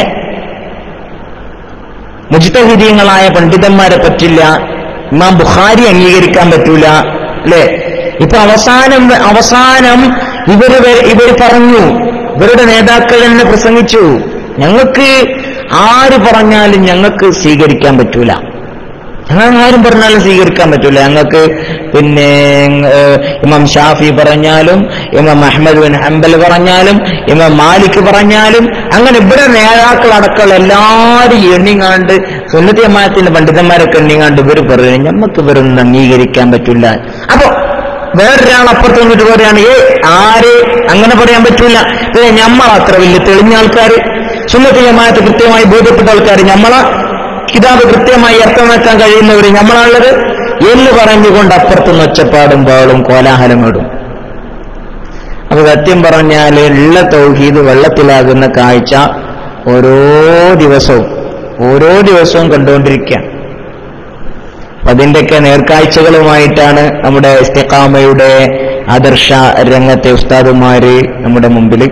മുജ്തഹിദീങ്ങളായ പണ്ഡിതന്മാരെ പറ്റില്ല ഇമാം ബുഖാരി അംഗീകരിക്കാൻ പറ്റൂല അല്ലെ ഇപ്പൊ അവസാനം അവസാനം ഇവര് വരെ- ഇവര് പറഞ്ഞു ഇവരുടെ നേതാക്കൾ തന്നെ പ്രസംഗിച്ചു ഞങ്ങൾക്ക് ആര് പറഞ്ഞാലും ഞങ്ങൾക്ക് സ്വീകരിക്കാൻ പറ്റൂല ഞങ്ങൾ ആരും പറഞ്ഞാലും സ്വീകരിക്കാൻ പറ്റൂല ഞങ്ങൾക്ക് പിന്നെ ഏഹ്, ഇമാം ഷാഫി പറഞ്ഞാലും ഇമാം അഹമ്മദ് ബിൻ ഹംബൽ പറഞ്ഞാലും ഇമാം മാലിക് പറഞ്ഞാലും അങ്ങനെ ഇവിടെ നേതാക്കൾ അടക്കമുള്ള എല്ലാവരും എണ്ണിങ്ങാണ്ട് സുന്നത്തി അമ്മായത്തിന്റെ പണ്ഡിതന്മാരൊക്കെ എണ്ണിങ്ങാണ്ട് ഇവർ പറയുന്നത് നമുക്ക് ഇവരൊന്നും അംഗീകരിക്കാൻ പറ്റൂല അപ്പൊ വേറൊരാൾ അപ്പുറത്ത് വന്നിട്ട് പറയാണ് ഏ ആര് അങ്ങനെ പറയാൻ പറ്റൂല ഏ നമ്മൾ അത്ര വലിയ തെളിഞ്ഞ ആൾക്കാർ സുന്നത്തി ജമാഅത്ത് കൃത്യമായി ബോധ്യപ്പെട്ട ആൾക്കാർ നമ്മളെ കിതാബ് കൃത്യമായി അർത്ഥമാക്കാൻ കഴിയുന്നവർ നമ്മളാണുള്ളത് എന്ന് പറഞ്ഞുകൊണ്ട് അപ്പുറത്തുനിന്ന് ഒച്ചപ്പാടും ബഹളും കോലാഹലം ഇടും അപ്പൊ സത്യം പറഞ്ഞാൽ ഉള്ള തൗഹീദ് വെള്ളത്തിലാകുന്ന കാഴ്ച ഓരോ ദിവസവും ഓരോ ദിവസവും കണ്ടുകൊണ്ടിരിക്കുകയാണ് അപ്പൊ അതിന്റെയൊക്കെ നേർക്കാഴ്ചകളുമായിട്ടാണ് നമ്മുടെ ഇസ്തിഖാമയുടെ ആദർശ രംഗത്തെ ഉസ്താദുമാര് നമ്മുടെ മുമ്പിൽ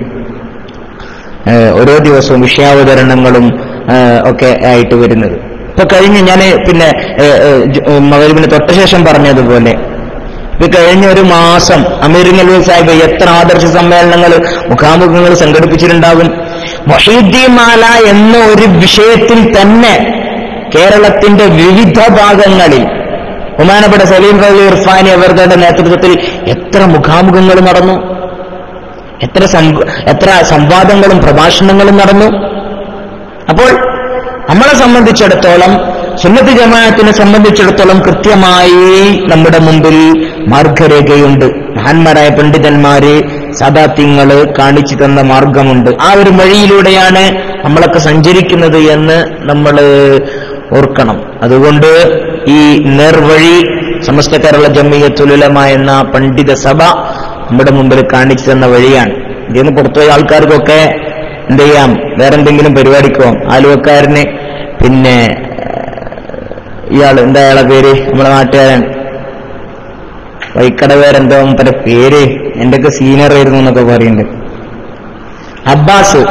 ഏഹ് ഓരോ ദിവസവും വിഷയാവതരണങ്ങളും ഏഹ് ഒക്കെ ആയിട്ട് വരുന്നത് ഇപ്പൊ കഴിഞ്ഞ് ഞാൻ പിന്നെ മകരിവിന് തൊട്ട ശേഷം പറഞ്ഞതുപോലെ ഇപ്പൊ കഴിഞ്ഞ ഒരു മാസം അമീർ സാഹിബ് എത്ര ആദർശ സമ്മേളനങ്ങൾ മുഖാമുഖങ്ങൾ സംഘടിപ്പിച്ചിട്ടുണ്ടാകും മൊഹീദ്ദീൻ മാല എന്ന ഒരു വിഷയത്തിൽ തന്നെ കേരളത്തിന്റെ വിവിധ ഭാഗങ്ങളിൽ ബഹുമാനപ്പെട്ട സലീം റലി ഇർഫാനി അവരുടെ നേതൃത്വത്തിൽ എത്ര മുഖാമുഖങ്ങൾ നടന്നു എത്ര സംവ- എത്ര സംവാദങ്ങളും പ്രഭാഷണങ്ങളും നടന്നു അപ്പോൾ നമ്മളെ സംബന്ധിച്ചിടത്തോളം സുന്നത്ത് ജമാഅത്തിനെ സംബന്ധിച്ചിടത്തോളം കൃത്യമായി നമ്മുടെ മുമ്പിൽ മാർഗരേഖയുണ്ട് മഹാന്മാരായ പണ്ഡിതന്മാര് സദാത്യങ്ങള് കാണിച്ചു തന്ന മാർഗമുണ്ട് ആ ഒരു വഴിയിലൂടെയാണ് നമ്മളൊക്കെ സഞ്ചരിക്കുന്നത് എന്ന് നമ്മൾ ഓർക്കണം അതുകൊണ്ട് ഈ നേർവഴി സമസ്ത കേരള ജമ്മിയത്തുലമ എന്ന പണ്ഡിത സഭ നമ്മുടെ മുമ്പിൽ കാണിച്ചു തന്ന വഴിയാണ് ഇതിന്ന് പുറത്തുപോയ ആൾക്കാർക്കൊക്കെ എന്ത് ചെയ്യാം വേറെന്തെങ്കിലും പരിപാടിക്കോ ആലുവക്കാരന് പിന്നെ ഇയാൾ എന്താ അയാളെ പേര് നമ്മുടെ നാട്ടുകാരൻ വൈക്കട പേരെന്തോ മൂപ്പരെ പേര് എന്റെയൊക്കെ സീനിയർ ആയിരുന്നു എന്നൊക്കെ പറയുന്നുണ്ട് അബ്ബാസ്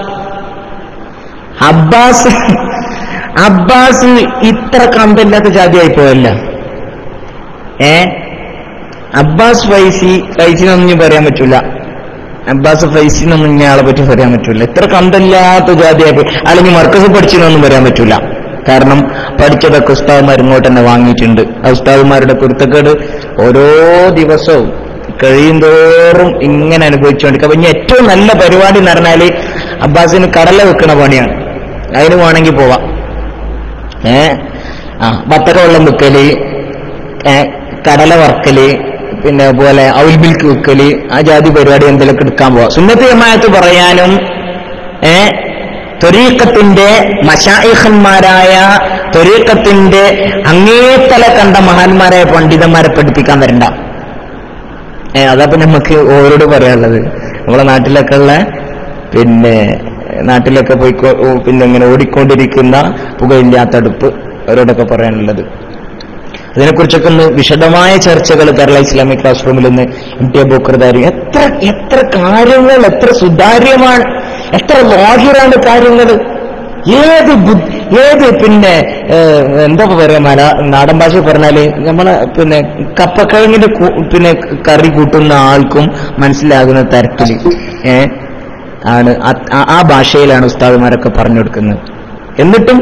അബ്ബാസ് അബ്ബാസ് ഇത്ര കമ്പല്ലാത്ത ജാതിയായി പോയല്ല ഏ അബ്ബാസ് ഫൈസി ഫൈസിനൊന്നും ഇനി പറയാൻ പറ്റൂല അബ്ബാസ് ഫൈസിനൊന്നും ഇയാളെ പറ്റി പറയാൻ പറ്റൂല ഇത്ര കമ്പല്ലാത്ത ജാതിയായി പോയി അല്ലെങ്കിൽ മർക്കസ് പഠിച്ചിനൊന്നും പറയാൻ പറ്റൂല കാരണം പഠിച്ചതൊക്കെ ഉസ്താവുമാർ ഇങ്ങോട്ട് തന്നെ വാങ്ങിയിട്ടുണ്ട് ആ ഉസ്താവുമാരുടെ കുരുത്തക്കേട് ഓരോ ദിവസവും കഴിയുന്തോറും ഇങ്ങനെ അനുഭവിച്ചുകൊണ്ടിരിക്കുക അപ്പൊ ഇനി ഏറ്റവും നല്ല പരിപാടി എന്ന് പറഞ്ഞാല് അബ്ബാസിന് കടല വെക്കണ പണിയാണ് അതിന് വേണമെങ്കിൽ പോവാം ഏ ആ ബത്തക വെള്ളം വെക്കല് ഏ കടല വറക്കല് പിന്നെ അതുപോലെ ഔൽ മിൽക്ക് വെക്കല് ആ ജാതി പരിപാടി എന്തെങ്കിലുമൊക്കെ എടുക്കാൻ പോവാം സുന്നത്ത് ജമാഅത്ത് പറയാനും ഏ ത്വരീക്കത്തിന്റെ മഷായിഖന്മാരായ ത്വരീക്കത്തിന്റെ അങ്ങേത്തല കണ്ട മഹാന്മാരായ പണ്ഡിതന്മാരെ പഠിപ്പിക്കാൻ വരണ്ട ഏ അതപ്പൊ നമുക്ക് ഓരോട് പറയാനുള്ളത് നമ്മളെ നാട്ടിലൊക്കെ ഉള്ള പിന്നെ നാട്ടിലൊക്കെ പോയി പിന്നെ ഇങ്ങനെ ഓടിക്കൊണ്ടിരിക്കുന്ന പുകയില്ലാത്ത അടുപ്പ് അവരോടൊക്കെ പറയാനുള്ളത് അതിനെക്കുറിച്ചൊക്കെ ഒന്ന് വിശദമായ ചർച്ചകൾ കേരള ഇസ്ലാമിക് ക്ലാസ് റൂമിൽ നിന്ന് എം ടി അബൂക്കർദാരി എത്ര എത്ര കാര്യങ്ങൾ എത്ര സുതാര്യമാണ് എത്ര ലോഹിറാണ് കാര്യങ്ങൾ ഏത് ബുദ്ധി ഏത് പിന്നെ ഏഹ്, എന്താ പറയാ മല നാടൻ ഭാഷ പറഞ്ഞാല് നമ്മളെ പിന്നെ കപ്പക്കിഴങ്ങിന്റെ കു- പിന്നെ കറി കൂട്ടുന്ന ആൾക്കും മനസ്സിലാകുന്ന തരത്തില് ഏ ആണ് ആ- ആ- ആ ഭാഷയിലാണ് ഉസ്താദുമാരൊക്കെ പറഞ്ഞു കൊടുക്കുന്നത് എന്നിട്ടും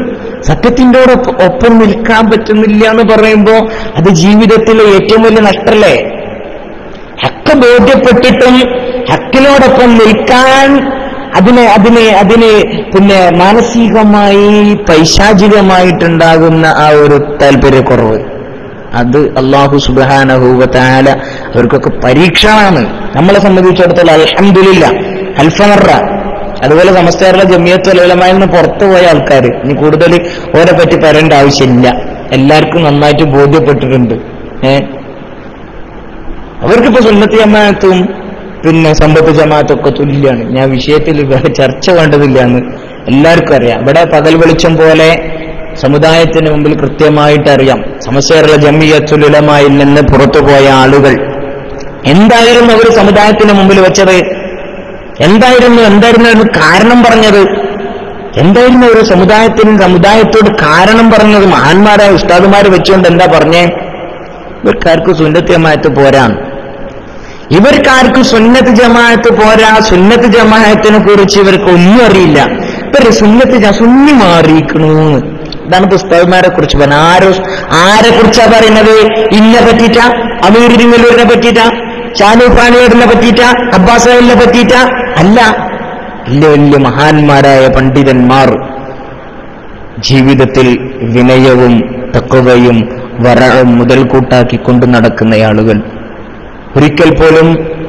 സത്യത്തിന്റെ ഒപ്പം ഒപ്പം നിൽക്കാൻ പറ്റുന്നില്ല എന്ന് പറയുമ്പോ അത് ജീവിതത്തിലെ ഏറ്റവും വലിയ നഷ്ടല്ലേ ഹക്ക് ബോധ്യപ്പെട്ടിട്ടും ഹക്കിനോടൊപ്പം നിൽക്കാൻ അതിനെ അതിനെ അതിന് പിന്നെ മാനസികമായി പൈശാചികമായിട്ടുണ്ടാകുന്ന ആ ഒരു താല്പര്യക്കുറവ് അത് അള്ളാഹു സുബാനഹൂവത്താല അവർക്കൊക്കെ പരീക്ഷണമാണ് നമ്മളെ സംബന്ധിച്ചിടത്തോളം അൽഹംദുലില്ല അൽഫമറ അതുപോലെ സമസ്തകാരുടെ ജമിയത്ത് ലലമായി നിന്ന് പുറത്തു പോയ ആൾക്കാർ ഇനി കൂടുതൽ ഓരെ പറ്റി പറയേണ്ട ആവശ്യമില്ല എല്ലാവർക്കും നന്നായിട്ട് ബോധ്യപ്പെട്ടിട്ടുണ്ട് ഏ അവർക്കിപ്പോ സുന്നത്തി ജമാഅത്തും പിന്നെ സമ്പത്ത് ജമാഅത്തും ഒക്കെ തുല്യാണ് ഞാൻ വിഷയത്തിൽ വേറെ ചർച്ച വേണ്ടതില്ല എന്ന് എല്ലാവർക്കും അറിയാം ഇവിടെ പകൽ വെളിച്ചം പോലെ സമുദായത്തിന് മുമ്പിൽ കൃത്യമായിട്ട് അറിയാം സമസ്തയുള്ള ജമിയത്തുലമായി നിന്ന് പുറത്തു പോയ ആളുകൾ എന്തായിരുന്നു അവർ സമുദായത്തിന് മുമ്പിൽ വെച്ചത് എന്തായിരുന്നു എന്തായിരുന്നു അതിന് കാരണം പറഞ്ഞത് എന്തായിരുന്നു ഒരു സമുദായത്തിനും സമുദായത്തോട് കാരണം പറഞ്ഞത് മഹാന്മാരായ ഉസ്താദുമാര് വെച്ചുകൊണ്ട് എന്താ പറഞ്ഞേ ഇവർക്കാർക്ക് സുന്നത്ത് ജമാഅത്ത് പോരാണ് ഇവർക്കാർക്ക് സുന്നത്ത് ജമാഅത്ത് പോരാ സുന്നത്ത് ജമാഅത്തിനെ കുറിച്ച് ഇവർക്ക് ഒന്നും അറിയില്ല ഇവര് സുന്നത്ത് ജ- സുന്നി മാറിയിരിക്കണൂന്ന് ഇതാണ് പുസ്തകന്മാരെ കുറിച്ച് പറഞ്ഞത് ആരോ ആരെ കുറിച്ചാ പറയുന്നത് ഇന്നെ പറ്റിയിട്ടാ അമീറിരിങ്ങലൂരിനെ പറ്റിയിട്ടാ ചാനൂപ്പാണിയോടിനെ പറ്റിയിട്ടാ അബ്ബാസലിനെ പറ്റിയിട്ടാ അല്ല വലിയ വലിയ മഹാന്മാരായ പണ്ഡിതന്മാർ ജീവിതത്തിൽ വിനയവും തക്കവയും വരവും മുതൽക്കൂട്ടാക്കിക്കൊണ്ട് നടക്കുന്ന ആളുകൾ ഒരിക്കൽ പോലും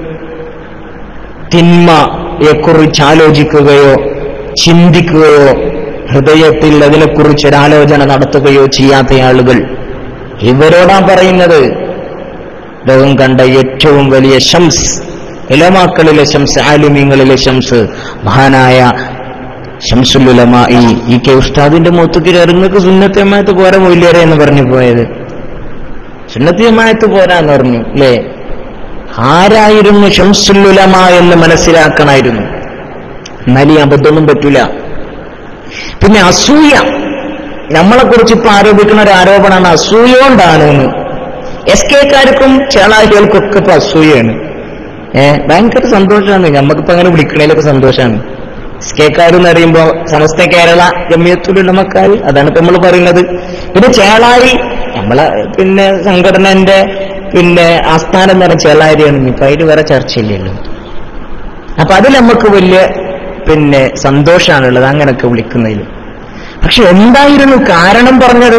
തിന്മയെക്കുറിച്ച് ആലോചിക്കുകയോ ചിന്തിക്കുകയോ ഹൃദയത്തിൽ അതിനെക്കുറിച്ച് ഒരാലോചന നടത്തുകയോ ചെയ്യാത്ത ആളുകൾ ഇവരോടാ പറയുന്നത് ലോകം കണ്ട ഏറ്റവും വലിയ ഷംസ് ഇലമാക്കളിലെ ഷംസ് ആലിമീങ്ങളിലെ ഷംസ് മഹാനായ ഷംസുലുലമായി ഈ കെ ഉസ്താദിന്റെ മുത്തുക്ക് ഇറങ്ങൾക്ക് സുന്നത്ത് ജമാഅത്ത് പോരാ മൊയിലേറെ എന്ന് പറഞ്ഞു പോയത് സുന്നത്ത് ജമാഅത്ത് പോരാന്ന് പറഞ്ഞു അല്ലേ ആരായിരുന്നു ഷംസുലുലമ എന്ന് മനസ്സിലാക്കണമായിരുന്നു എന്നാൽ ഈ അബദ്ധമൊന്നും പറ്റൂല പിന്നെ അസൂയ നമ്മളെ കുറിച്ച് ഇപ്പൊ ആരോപിക്കുന്ന ഒരു ആരോപണമാണ് അസൂയ കൊണ്ടാണ് എന്ന് എസ് കെക്കാർക്കും ചേളാരികൾക്കൊക്കെ ഇപ്പൊ അസൂയാണ് ഏഹ് ഭയങ്കര സന്തോഷമാണ് നമുക്കിപ്പോ അങ്ങനെ വിളിക്കണേലൊക്കെ സന്തോഷമാണ് എസ് കെക്കാർ എന്ന് പറയുമ്പോ സമസ്ത കേരള ജമ്മിയത്തുലമക്കാർ അതാണ് ഇപ്പൊ നമ്മൾ പറയുന്നത് പിന്നെ ചേളാരി നമ്മളെ പിന്നെ സംഘടനന്റെ പിന്നെ ആസ്ഥാനം എന്ന് പറഞ്ഞ ചേളാരിയാണ് ഇനിയിപ്പൊ അതിന് വേറെ ചർച്ചയില്ലല്ലോ അപ്പൊ അതിൽ നമുക്ക് വലിയ പിന്നെ സന്തോഷമാണുള്ളത് അങ്ങനെയൊക്കെ വിളിക്കുന്നതിൽ പക്ഷെ എന്തായിരുന്നു കാരണം പറഞ്ഞത്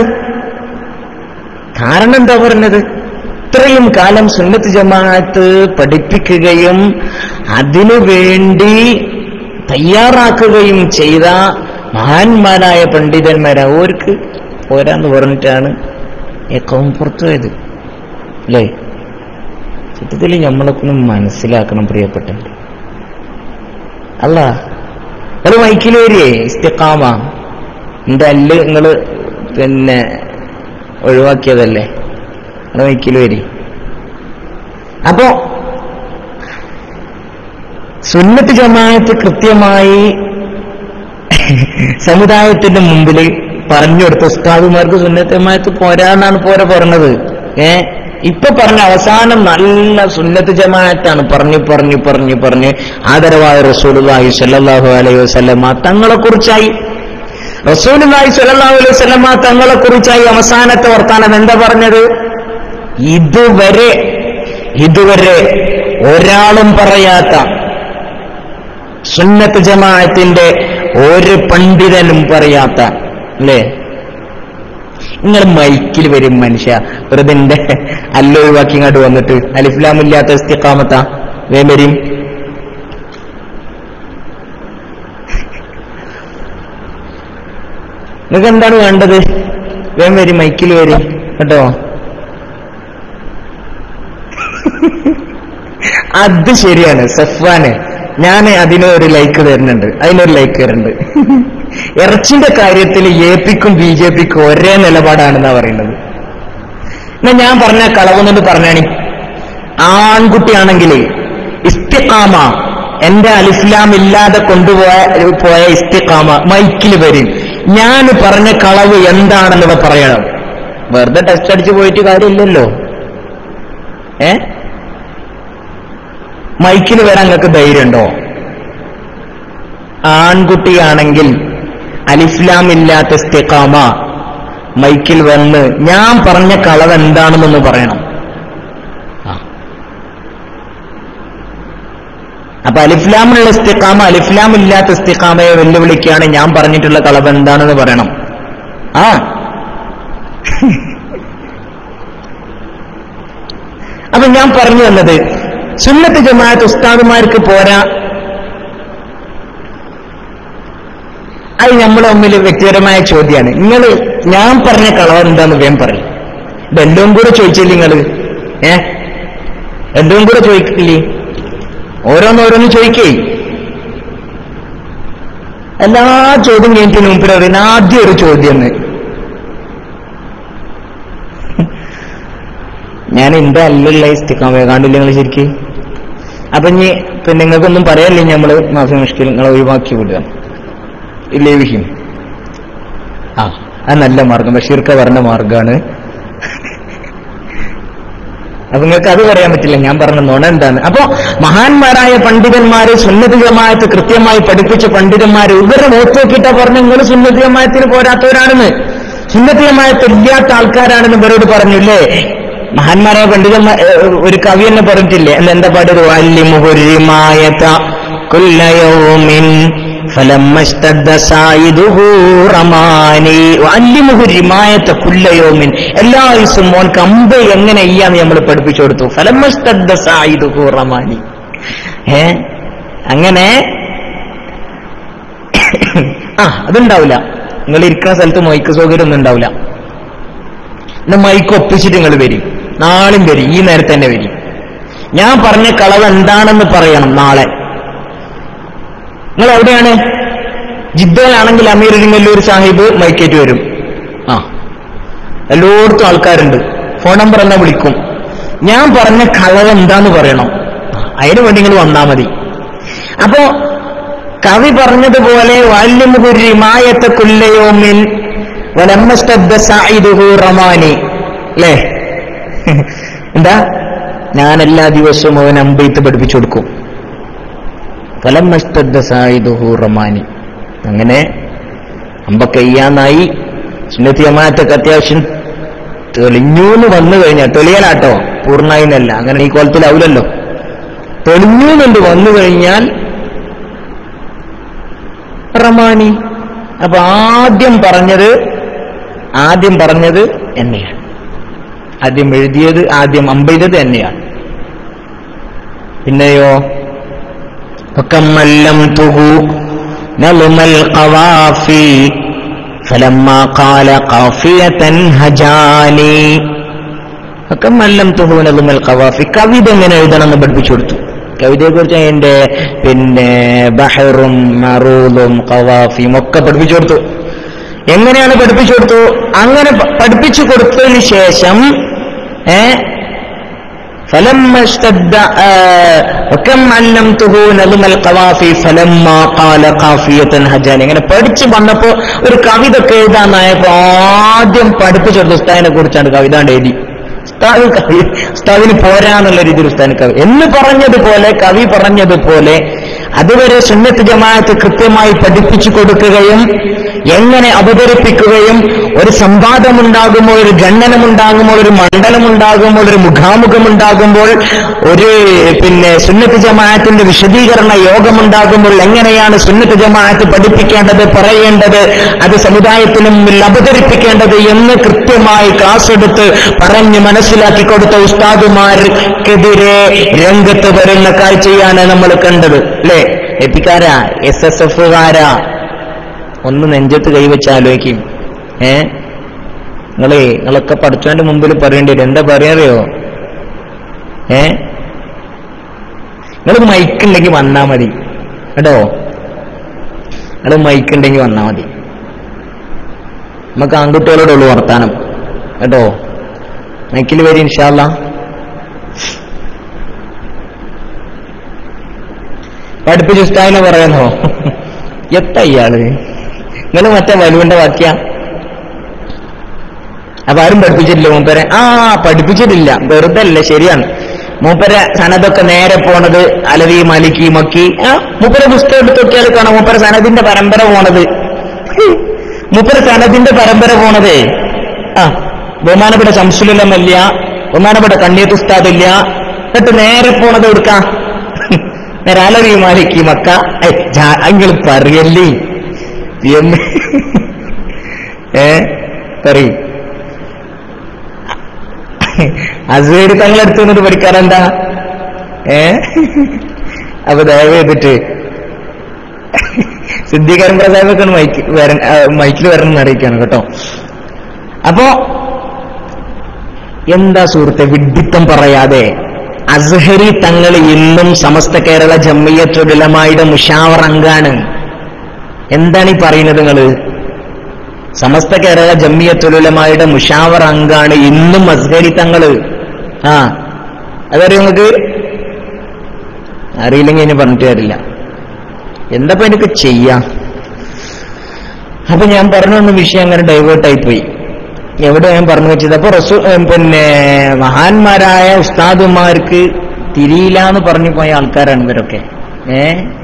കാരണം എന്താ പറഞ്ഞത് ഇത്രയും കാലം സുന്നത്ത് ജമാഅത്ത് പഠിപ്പിക്കുകയും അതിനു വേണ്ടി തയ്യാറാക്കുകയും ചെയ്ത മഹാന്മാരായ പണ്ഡിതന്മാർ അവർക്ക് പോരാന്ന് പറഞ്ഞിട്ടാണ് ഏക്കവും പുറത്തു പോയത് അല്ലേ സത്യത്തിൽ നമ്മളൊക്കെ മനസ്സിലാക്കണം പ്രിയപ്പെട്ടവർ അല്ല ഒരു മൈക്കിൽ വരികയെ ഇസ്തിഖാമ എന്റെ അല്ല് നിങ്ങള് പിന്നെ ഒഴിവാക്കിയതല്ലേ അത് മൈക്കിൽ വരി അപ്പോ സുന്നത്ത് ജമാഅത്ത് കൃത്യമായി സമുദായത്തിന്റെ മുമ്പിൽ പറഞ്ഞു കൊടുത്ത ഉസ്താദുമാർക്ക് സുന്നത്ത് ജമാഅത്ത് പോരാന്നാണ് പോര പറഞ്ഞത് ഏ ഇപ്പൊ പറഞ്ഞ അവസാനം നല്ല സുന്നത്ത് ജമാഅത്താണ് പറഞ്ഞു പറഞ്ഞു പറഞ്ഞു പറഞ്ഞ് ആദരവായ റസൂലുള്ളാഹി സ്വല്ലല്ലാഹു അലൈഹി വസല്ലമ തങ്ങളെ കുറിച്ചായി റസൂലുള്ളാഹി സ്വല്ലല്ലാഹു അലൈഹി വസല്ലമ തങ്ങളെ കുറിച്ചായി അവസാനത്തെ വർത്താനം എന്താ പറഞ്ഞത് ഇതുവരെ ഇതുവരെ ഒരാളും പറയാത്ത സുന്നത്ത് ജമാഅത്തിന്റെ ഒരു പണ്ഡിതനും പറയാത്ത അല്ലേ നിങ്ങൾ മൈക്കിൽ വരും മനുഷ്യ വെറുതെ എന്റെ അല്ല ഒഴിവാക്കി ഇങ്ങോട്ട് വന്നിട്ട് അലിഫ്ലാമില്ലാത്ത ഇസ്തിഖാമത്ത വേ വരും നിങ്ങൾക്ക് എന്താണ് വേണ്ടത് വേം വരും മൈക്കിൽ വരും കേട്ടോ അത് ശരിയാണ് സഫ്വാന് ഞാൻ അതിന് ഒരു ലൈക്ക് തരുന്നുണ്ട് അതിനൊരു ലൈക്ക് തരുന്നുണ്ട് ഇറച്ചിന്റെ കാര്യത്തിൽ എ പിക്കും ബി ജെ പിക്കും ഒരേ നിലപാടാണെന്നാ പറയുന്നത് എന്നാ ഞാൻ പറഞ്ഞ കളവെന്നു പറഞ്ഞാണി ആൺകുട്ടിയാണെങ്കിൽ ഇസ്തിഖാമ എന്റെ അലിസ്ലാം ഇല്ലാതെ കൊണ്ടുപോയ പോയ ഇസ്തിഖാമ മൈക്കിൽ വരും ഞാൻ പറഞ്ഞ കളവ് എന്താണെന്നിവ പറയണം വെറുതെ ടെസ്റ്റ് അടിച്ച് പോയിട്ട് കാര്യമില്ലല്ലോ ഏ മൈക്കിൽ വരാൻ നിങ്ങൾക്ക് ധൈര്യമുണ്ടോ ആൺകുട്ടിയാണെങ്കിൽ അലിഫ്ലാം ഇല്ലാത്ത ഇസ്തിഖാമ മൈക്കിൽ വന്ന് ഞാൻ പറഞ്ഞ കളവ് എന്താണെന്നൊന്ന് പറയണം ആ. അപ്പൊ അലിഫ്ലാമുള്ള ഇസ്തിഖാമ അലിഫ്ലാം ഇല്ലാത്ത ഇസ്തിഖാമയെ വെല്ലുവിളിക്കുകയാണ് ഞാൻ പറഞ്ഞിട്ടുള്ള കളവ് എന്താണെന്ന് പറയണം ആ അപ്പൊ ഞാൻ പറഞ്ഞു വന്നത് സുന്നത്ത് ജമാഅത്ത് ഉസ്താദുമാർക്ക് പോരാ അത് നമ്മൾ തമ്മിൽ വ്യക്തിപരമായ ചോദ്യമാണ് നിങ്ങൾ ഞാൻ പറഞ്ഞ കളവ് എന്താന്ന് വേഗം പറയും ഇതെല്ലാം കൂടെ ചോദിച്ചില്ല നിങ്ങൾ ഏ എല്ലാം കൂടെ ചോദിക്കില്ലേ ഓരോന്നോരോന്ന് ചോദിക്കേ എല്ലാ ചോദ്യം കഴിഞ്ഞിട്ട് മുമ്പിൽ പറയുന്ന ആദ്യം ഒരു ചോദ്യം എന്ന് ഞാൻ എന്റെ അല്ലുള്ള ഇസ്തിക്കാൻ കാണില്ല നിങ്ങൾ ശരിക്ക് അപ്പൊ ഇനി പിന്നെ നിങ്ങൾക്കൊന്നും പറയല്ലേ നമ്മള് മാഫി മുഷ്കിൽ നിങ്ങളെ ഒഴിവാക്കി വിടുക ഇല്ലേ വിഹിം ആ അത് നല്ല മാർഗം ബഷീർക്ക പറഞ്ഞ മാർഗാണ് അപ്പൊ നിങ്ങൾക്ക് അത് പറയാൻ പറ്റില്ല ഞാൻ പറഞ്ഞ നുണ എന്താണ് അപ്പോ മഹാന്മാരായ പണ്ഡിതന്മാര് സുന്നതി ജമാഅത്ത് കൃത്യമായി പഠിപ്പിച്ച പണ്ഡിതന്മാര് ഇവരെ മുഖത്ത് നോക്കിയിട്ടാ പറഞ്ഞു നിങ്ങൾ സുന്നതി ജമാഅത്തിന് പോരാത്തവരാണെന്ന് സുന്നതി ജമാഅത്ത് ഇല്ലാത്ത ആൾക്കാരാണെന്ന് ഇവരോട് പറഞ്ഞു അല്ലേ മഹാന്മാരായ പണ്ഡിതന്മാർ ഏഹ്, ഒരു കവി തന്നെ പറഞ്ഞിട്ടില്ലേ അല്ല എന്താ പാട്ട് അല്ലിമുഹുരിമായത കുല്ലയൗമിൻ فلما اشتد سائده റമാനി വല്ലിമുഹു റിമായത്തെ കുല്ലയോമിൻ എല്ലാ ദിവസവും മോൻക്ക് അമ്പ് എങ്ങനെ ചെയ്യാന്ന് നമ്മൾ പഠിപ്പിച്ചു കൊടുത്തു ഫലമസ്തദ്ദ സായിദുഹു റമാനി ഏ അങ്ങനെ ആ അതുണ്ടാവില്ല നിങ്ങൾ ഇരിക്കുന്ന സ്ഥലത്ത് മൈക്ക് സൗകര്യം ഒന്നും ഉണ്ടാവില്ല എന്നാ മൈക്ക് ഒപ്പിച്ചിട്ട് നിങ്ങൾ വരും നാളും വരും ഈ നേരത്തെ തന്നെ വരും ഞാൻ പറഞ്ഞ കളവ് എന്താണെന്ന് പറയണം നാളെ നിങ്ങൾ എവിടെയാണ് ജിദ്ദയിലാണെങ്കിൽ അമീർ ഇരിങ്ങല്ലൂർ സാഹിബ് മൈക്കേറ്റ് വരും ആ എല്ലായിടത്തും ആൾക്കാരുണ്ട് ഫോൺ നമ്പർ എന്നാ വിളിക്കും ഞാൻ പറഞ്ഞ കളവ് എന്താന്ന് പറയണം അതിനു വേണ്ടി നിങ്ങൾ വന്നാ മതി അപ്പോ കവി പറഞ്ഞതുപോലെ വാല്യമുഹുരിമായത്തെ കുല്ലയോമിൻ വലമ്മസ്തബ്ദ സായിദുഹു റമാനി അല്ലേ എന്താ ഞാൻ എല്ലാ ദിവസവും അവൻ അമ്പെയ്ത്ത് പഠിപ്പിച്ചു കൊടുക്കും ഫലമസ്തദ്ദ സായിദുഹു റമാനി അങ്ങനെ അമ്പൊക്കെ ചെയ്യാന്നായി സുന്നത്തി ജമാഅത്തൊക്കെ അത്യാവശ്യം തെളിഞ്ഞു എന്ന് വന്നു കഴിഞ്ഞാൽ തെളിയലാട്ടോ പൂർണ്ണമായിന്നല്ല അങ്ങനെ ഈ കോലത്തിലാവില്ലല്ലോ തെളിഞ്ഞു എന്നുണ്ട് വന്നു കഴിഞ്ഞാൽ റമാനി അപ്പൊ ആദ്യം പറഞ്ഞത് ആദ്യം പറഞ്ഞത് എന്നെയാണ് ആദ്യം എഴുതിയത് ആദ്യം അമ്പെയ്തത് എന്നെയാണ് പിന്നെയോ وكم علمته نظم القوافي فلما قال قافية هجاني وكم علمته نظم القوافي കവിത എങ്ങനെ എഴുതണം എന്ന് പഠിപ്പിച്ചു കൊടുത്തു കവിതയെ കുറിച്ച് അതിന്റെ പിന്നെ ബഹറും മറൂലും കവാഫിയും ഒക്കെ പഠിപ്പിച്ചു കൊടുത്തു എങ്ങനെയാണ് പഠിപ്പിച്ചു കൊടുത്തു അങ്ങനെ പ- പഠിപ്പിച്ചു കൊടുത്തതിന് ശേഷം ഏ فلما اشتد آه وكم علمته نظم القوافي فلما قال قافية هجاني അങ്ങനെ പഠിച്ചു വന്നപ്പോ ഒരു കവിത ഒക്കെ എഴുതാനായപ്പോ ആദ്യം പഠിപ്പിച്ചു കൊടുത്ത ഉസ്താദിനെ കുറിച്ചാണ് കവിത കൊണ്ട് എഴുതി ഉസ്താദ് കവി ഉസ്താദിന് പോരാന്നുള്ള രീതിയിൽ ഉസ്താദിന് കവി എന്ന് പറഞ്ഞതുപോലെ കവി പറഞ്ഞതുപോലെ അതുവരെ സുന്നത്ത് ജമാഅത്ത് കൃത്യമായി പഠിപ്പിച്ചു കൊടുക്കുകയും എങ്ങനെ അവതരിപ്പിക്കുകയും ഒരു സംവാദമുണ്ടാകുമ്പോൾ ഒരു ഖണ്ഡനമുണ്ടാകുമ്പോൾ ഒരു മണ്ഡലമുണ്ടാകുമ്പോൾ ഒരു മുഖാമുഖമുണ്ടാകുമ്പോൾ ഒരു പിന്നെ സുന്നത്ത് ജമാഅത്തിന്റെ വിശദീകരണ യോഗമുണ്ടാകുമ്പോൾ എങ്ങനെയാണ് സുന്നത്ത് ജമാഅത്ത് പഠിപ്പിക്കേണ്ടത് പറയേണ്ടത് അത് സമുദായത്തിന് മുമ്പിൽ അവതരിപ്പിക്കേണ്ടത് എന്ന് കൃത്യമായി ക്ലാസ് എടുത്ത് പറഞ്ഞ് മനസ്സിലാക്കി കൊടുത്ത ഉസ്താദുമാർക്കെതിരെ രംഗത്ത് വരുന്ന കാഴ്ചയാണ് നമ്മൾ കണ്ടത് അല്ലേ എപ്പിക്കാരാ എസ് എസ് എഫുകാരാ ഒന്ന് നെഞ്ചത്ത് കൈവച്ച് ആലോചിക്കും ഏ നിങ്ങളെ നിങ്ങളൊക്കെ പഠിച്ചവന്റെ മുമ്പിൽ പറയേണ്ടി വരും എന്താ പറയാറിയോ ഏ നിങ്ങൾ മൈക്ക് ഉണ്ടെങ്കിൽ വന്നാ മതി കേട്ടോ നിങ്ങൾ മൈക്ക് ഉണ്ടെങ്കിൽ വന്നാ മതി നമുക്ക് ആൺകുട്ടികളോടുള്ളൂ വർത്താനം കേട്ടോ മൈക്കിൽ വരും ഇൻഷാല്ല പഠിപ്പിച്ച ഉസ്താദിനെ പറയുന്നോ എത്ത ഇയാള് നിങ്ങൾ മറ്റേ വലുവിന്റെ വാക്യ അപ്പൊ ആരും പഠിപ്പിച്ചിട്ടില്ല മൂപ്പരെ ആ പഠിപ്പിച്ചിട്ടില്ല വെറുതെ അല്ല ശരിയാണ് മൂപ്പരെ സനതൊക്കെ നേരെ പോണത് അലവി മലിക്കി മക്കി ആ മൂപ്പരെ പുസ്തകം എടുത്ത് നോക്കിയാൽ കാണാം മൂപ്പരെ സനദിന്റെ പരമ്പര പോണത് മുപ്പത് സനദിന്റെ പരമ്പര പോണതേ ആ ബഹുമാനപ്പെട്ട ശംസുലമല്ല ബഹുമാനപ്പെട്ട കണ്ണിയത്ത് ഉസ്താദില്ല എന്നിട്ട് നേരെ പോണത് എടുക്കാം നേരെ അലവി മാലിക്ക് മക്ക നിങ്ങൾ പറയല്ലേ എന്ന് ഏ പറയും അസുഖേരി തങ്ങളെടുത്ത് നിന്നിട്ട് പഠിക്കാറെന്താ ഏ അപ്പൊ ദയവ് ചെയ്തിട്ട് സിദ്ധികാരൻ പ്രസാദൊക്കെ മൈക്ക് വരൻ ആ, മൈക്കിൽ വരണം എന്ന് അറിയിക്കാണ് കേട്ടോ അപ്പോ എന്താ സുഹൃത്തെ വിഡ്ഢിത്തം പറയാതെ അസ്ഹരി തങ്ങൾ ഇന്നും സമസ്ത കേരള ജമ്മിയത്തുലമായുടെ മുഷാവർ അംഗാണ് എന്താണ് ഈ പറയുന്നത് നിങ്ങള് സമസ്ത കേരള ജമ്മിയത്തുലമായുടെ മുഷാവർ അംഗാണ് ഇന്നും അസ്ഹരി തങ്ങള് ആ അതറിയോ നിങ്ങൾക്ക് അറിയില്ലെങ്കിൽ ഇനി പറഞ്ഞിട്ട് കാര്യമില്ല എന്താ എനിക്ക് ചെയ്യാം അപ്പൊ ഞാൻ പറഞ്ഞു വന്ന വിഷയം അങ്ങനെ ഡൈവേർട്ടായി പോയി എവിടെ ഞാൻ പറഞ്ഞു വെച്ചത് അപ്പൊ റസൂ ഏ, പിന്നെ മഹാന്മാരായ ഉസ്താദുമാർക്ക് തിരിയില്ല എന്ന് പറഞ്ഞു പോയ ആൾക്കാരാണ് ഇവരൊക്കെ ഏ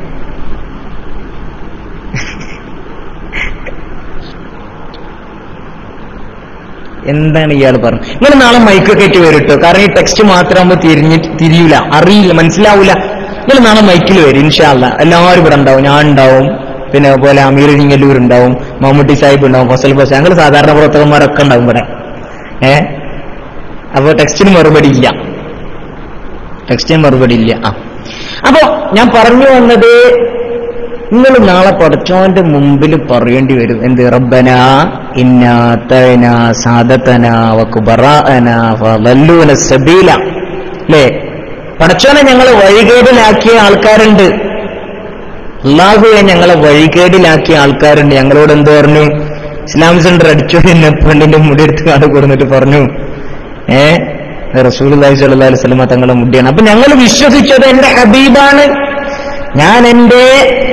എന്താണ് ഇയാൾ പറഞ്ഞത് നിങ്ങൾ നാളെ മൈക്ക് കയറ്റി വരട്ടോ കാരണം ഈ ടെക്സ്റ്റ് മാത്രമാകുമ്പോൾ തിരിഞ്ഞ് തിരിയൂല അറിയില്ല മനസ്സിലാവൂല നിങ്ങൾ നാളെ മൈക്കിൽ വരും ഇൻഷാല്ല എല്ലാവരും ഇവിടെ ഉണ്ടാവും ഞാൻ ഉണ്ടാവും പിന്നെ അതുപോലെ അമീർ ഇങ്ങല്ലൂർ ഉണ്ടാവും മമ്മൂട്ടി സാഹിബ് ഉണ്ടാവും ഫസൽ ബസ് ഞങ്ങൾ സാധാരണ പ്രവർത്തകന്മാരൊക്കെ ഉണ്ടാവും ഇവിടെ ഏ അപ്പൊ ടെക്സ്റ്റിന് മറുപടി ഇല്ല ടെക്സ്റ്റിന് മറുപടി ഇല്ല ആ അപ്പോ ഞാൻ പറഞ്ഞു വന്നത് നിങ്ങൾ നാളെ പഠിച്ചോന്റെ മുമ്പിൽ പറയേണ്ടി വരും എന്ത് റബ്ബന ഇന്നാത്തന സാദത്തന വക്കുബറാന ഫലല്ലൂന സബീല അല്ലേ പഠിച്ചോനെ ഞങ്ങൾ വഴികേടിലാക്കിയ ആൾക്കാരുണ്ട് അള്ളാഹുവെ ഞങ്ങളെ വഴികേടിലാക്കിയ ആൾക്കാരുണ്ട് ഞങ്ങളോട് എന്ത് പറഞ്ഞു ഇസ്ലാം സെന്റർ അടിച്ചു എന്നെ പെണ്ണിന്റെ മുടി എടുത്ത് കാട് കൊടുത്തിട്ട് പറഞ്ഞു ഏ റസൂൽ അലൈഹി സ്വല്ലല്ലാഹു അലൈഹി വസല്ലമ തങ്ങളെ മുടിയാണ് അപ്പൊ ഞങ്ങൾ വിശ്വസിച്ചത് എന്റെ ഹബീബാണ് ഞാൻ എന്റെ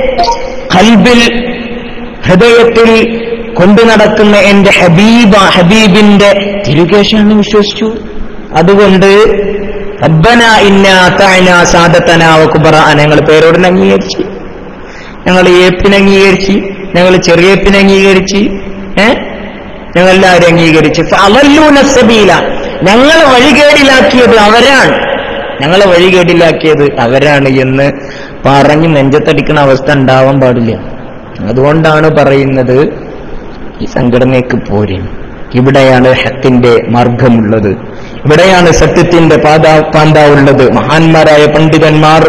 കൽബിൽ ഹൃദയത്തിൽ കൊണ്ടു നടക്കുന്ന എന്റെ ഹബീബ ഹബീബിന്റെ തിരുകേശാണെന്ന് വിശ്വസിച്ചു അതുകൊണ്ട് റബ്ബന ഇന്ന അത്തഅന സാദത്തന വകുബറ ഞങ്ങൾ പേരോട് അംഗീകരിച്ചു ഞങ്ങൾ ഏപ്പിനെ അംഗീകരിച്ച് ഞങ്ങൾ ചെറിയേപ്പിനെ അംഗീകരിച്ച് ഏ ഞങ്ങൾ എല്ലാവരും അംഗീകരിച്ച് ഫഅളല്ലൂന സബീല ഞങ്ങളെ വഴികേടിലാക്കിയത് അവരാണ് ഞങ്ങളെ വഴികേടിലാക്കിയത് അവരാണ് എന്ന് പറഞ്ഞ് നെഞ്ചത്തടിക്കുന്ന അവസ്ഥ ഉണ്ടാവാൻ പാടില്ല അതുകൊണ്ടാണ് പറയുന്നത് ഈ സംഘടനയ്ക്ക് പോരെ ഇവിടെയാണ് ഹത്തിന്റെ മാർഗമുള്ളത് ഇവിടെയാണ് സത്യത്തിന്റെ പാതാ പാന്താവുള്ളത് മഹാന്മാരായ പണ്ഡിതന്മാർ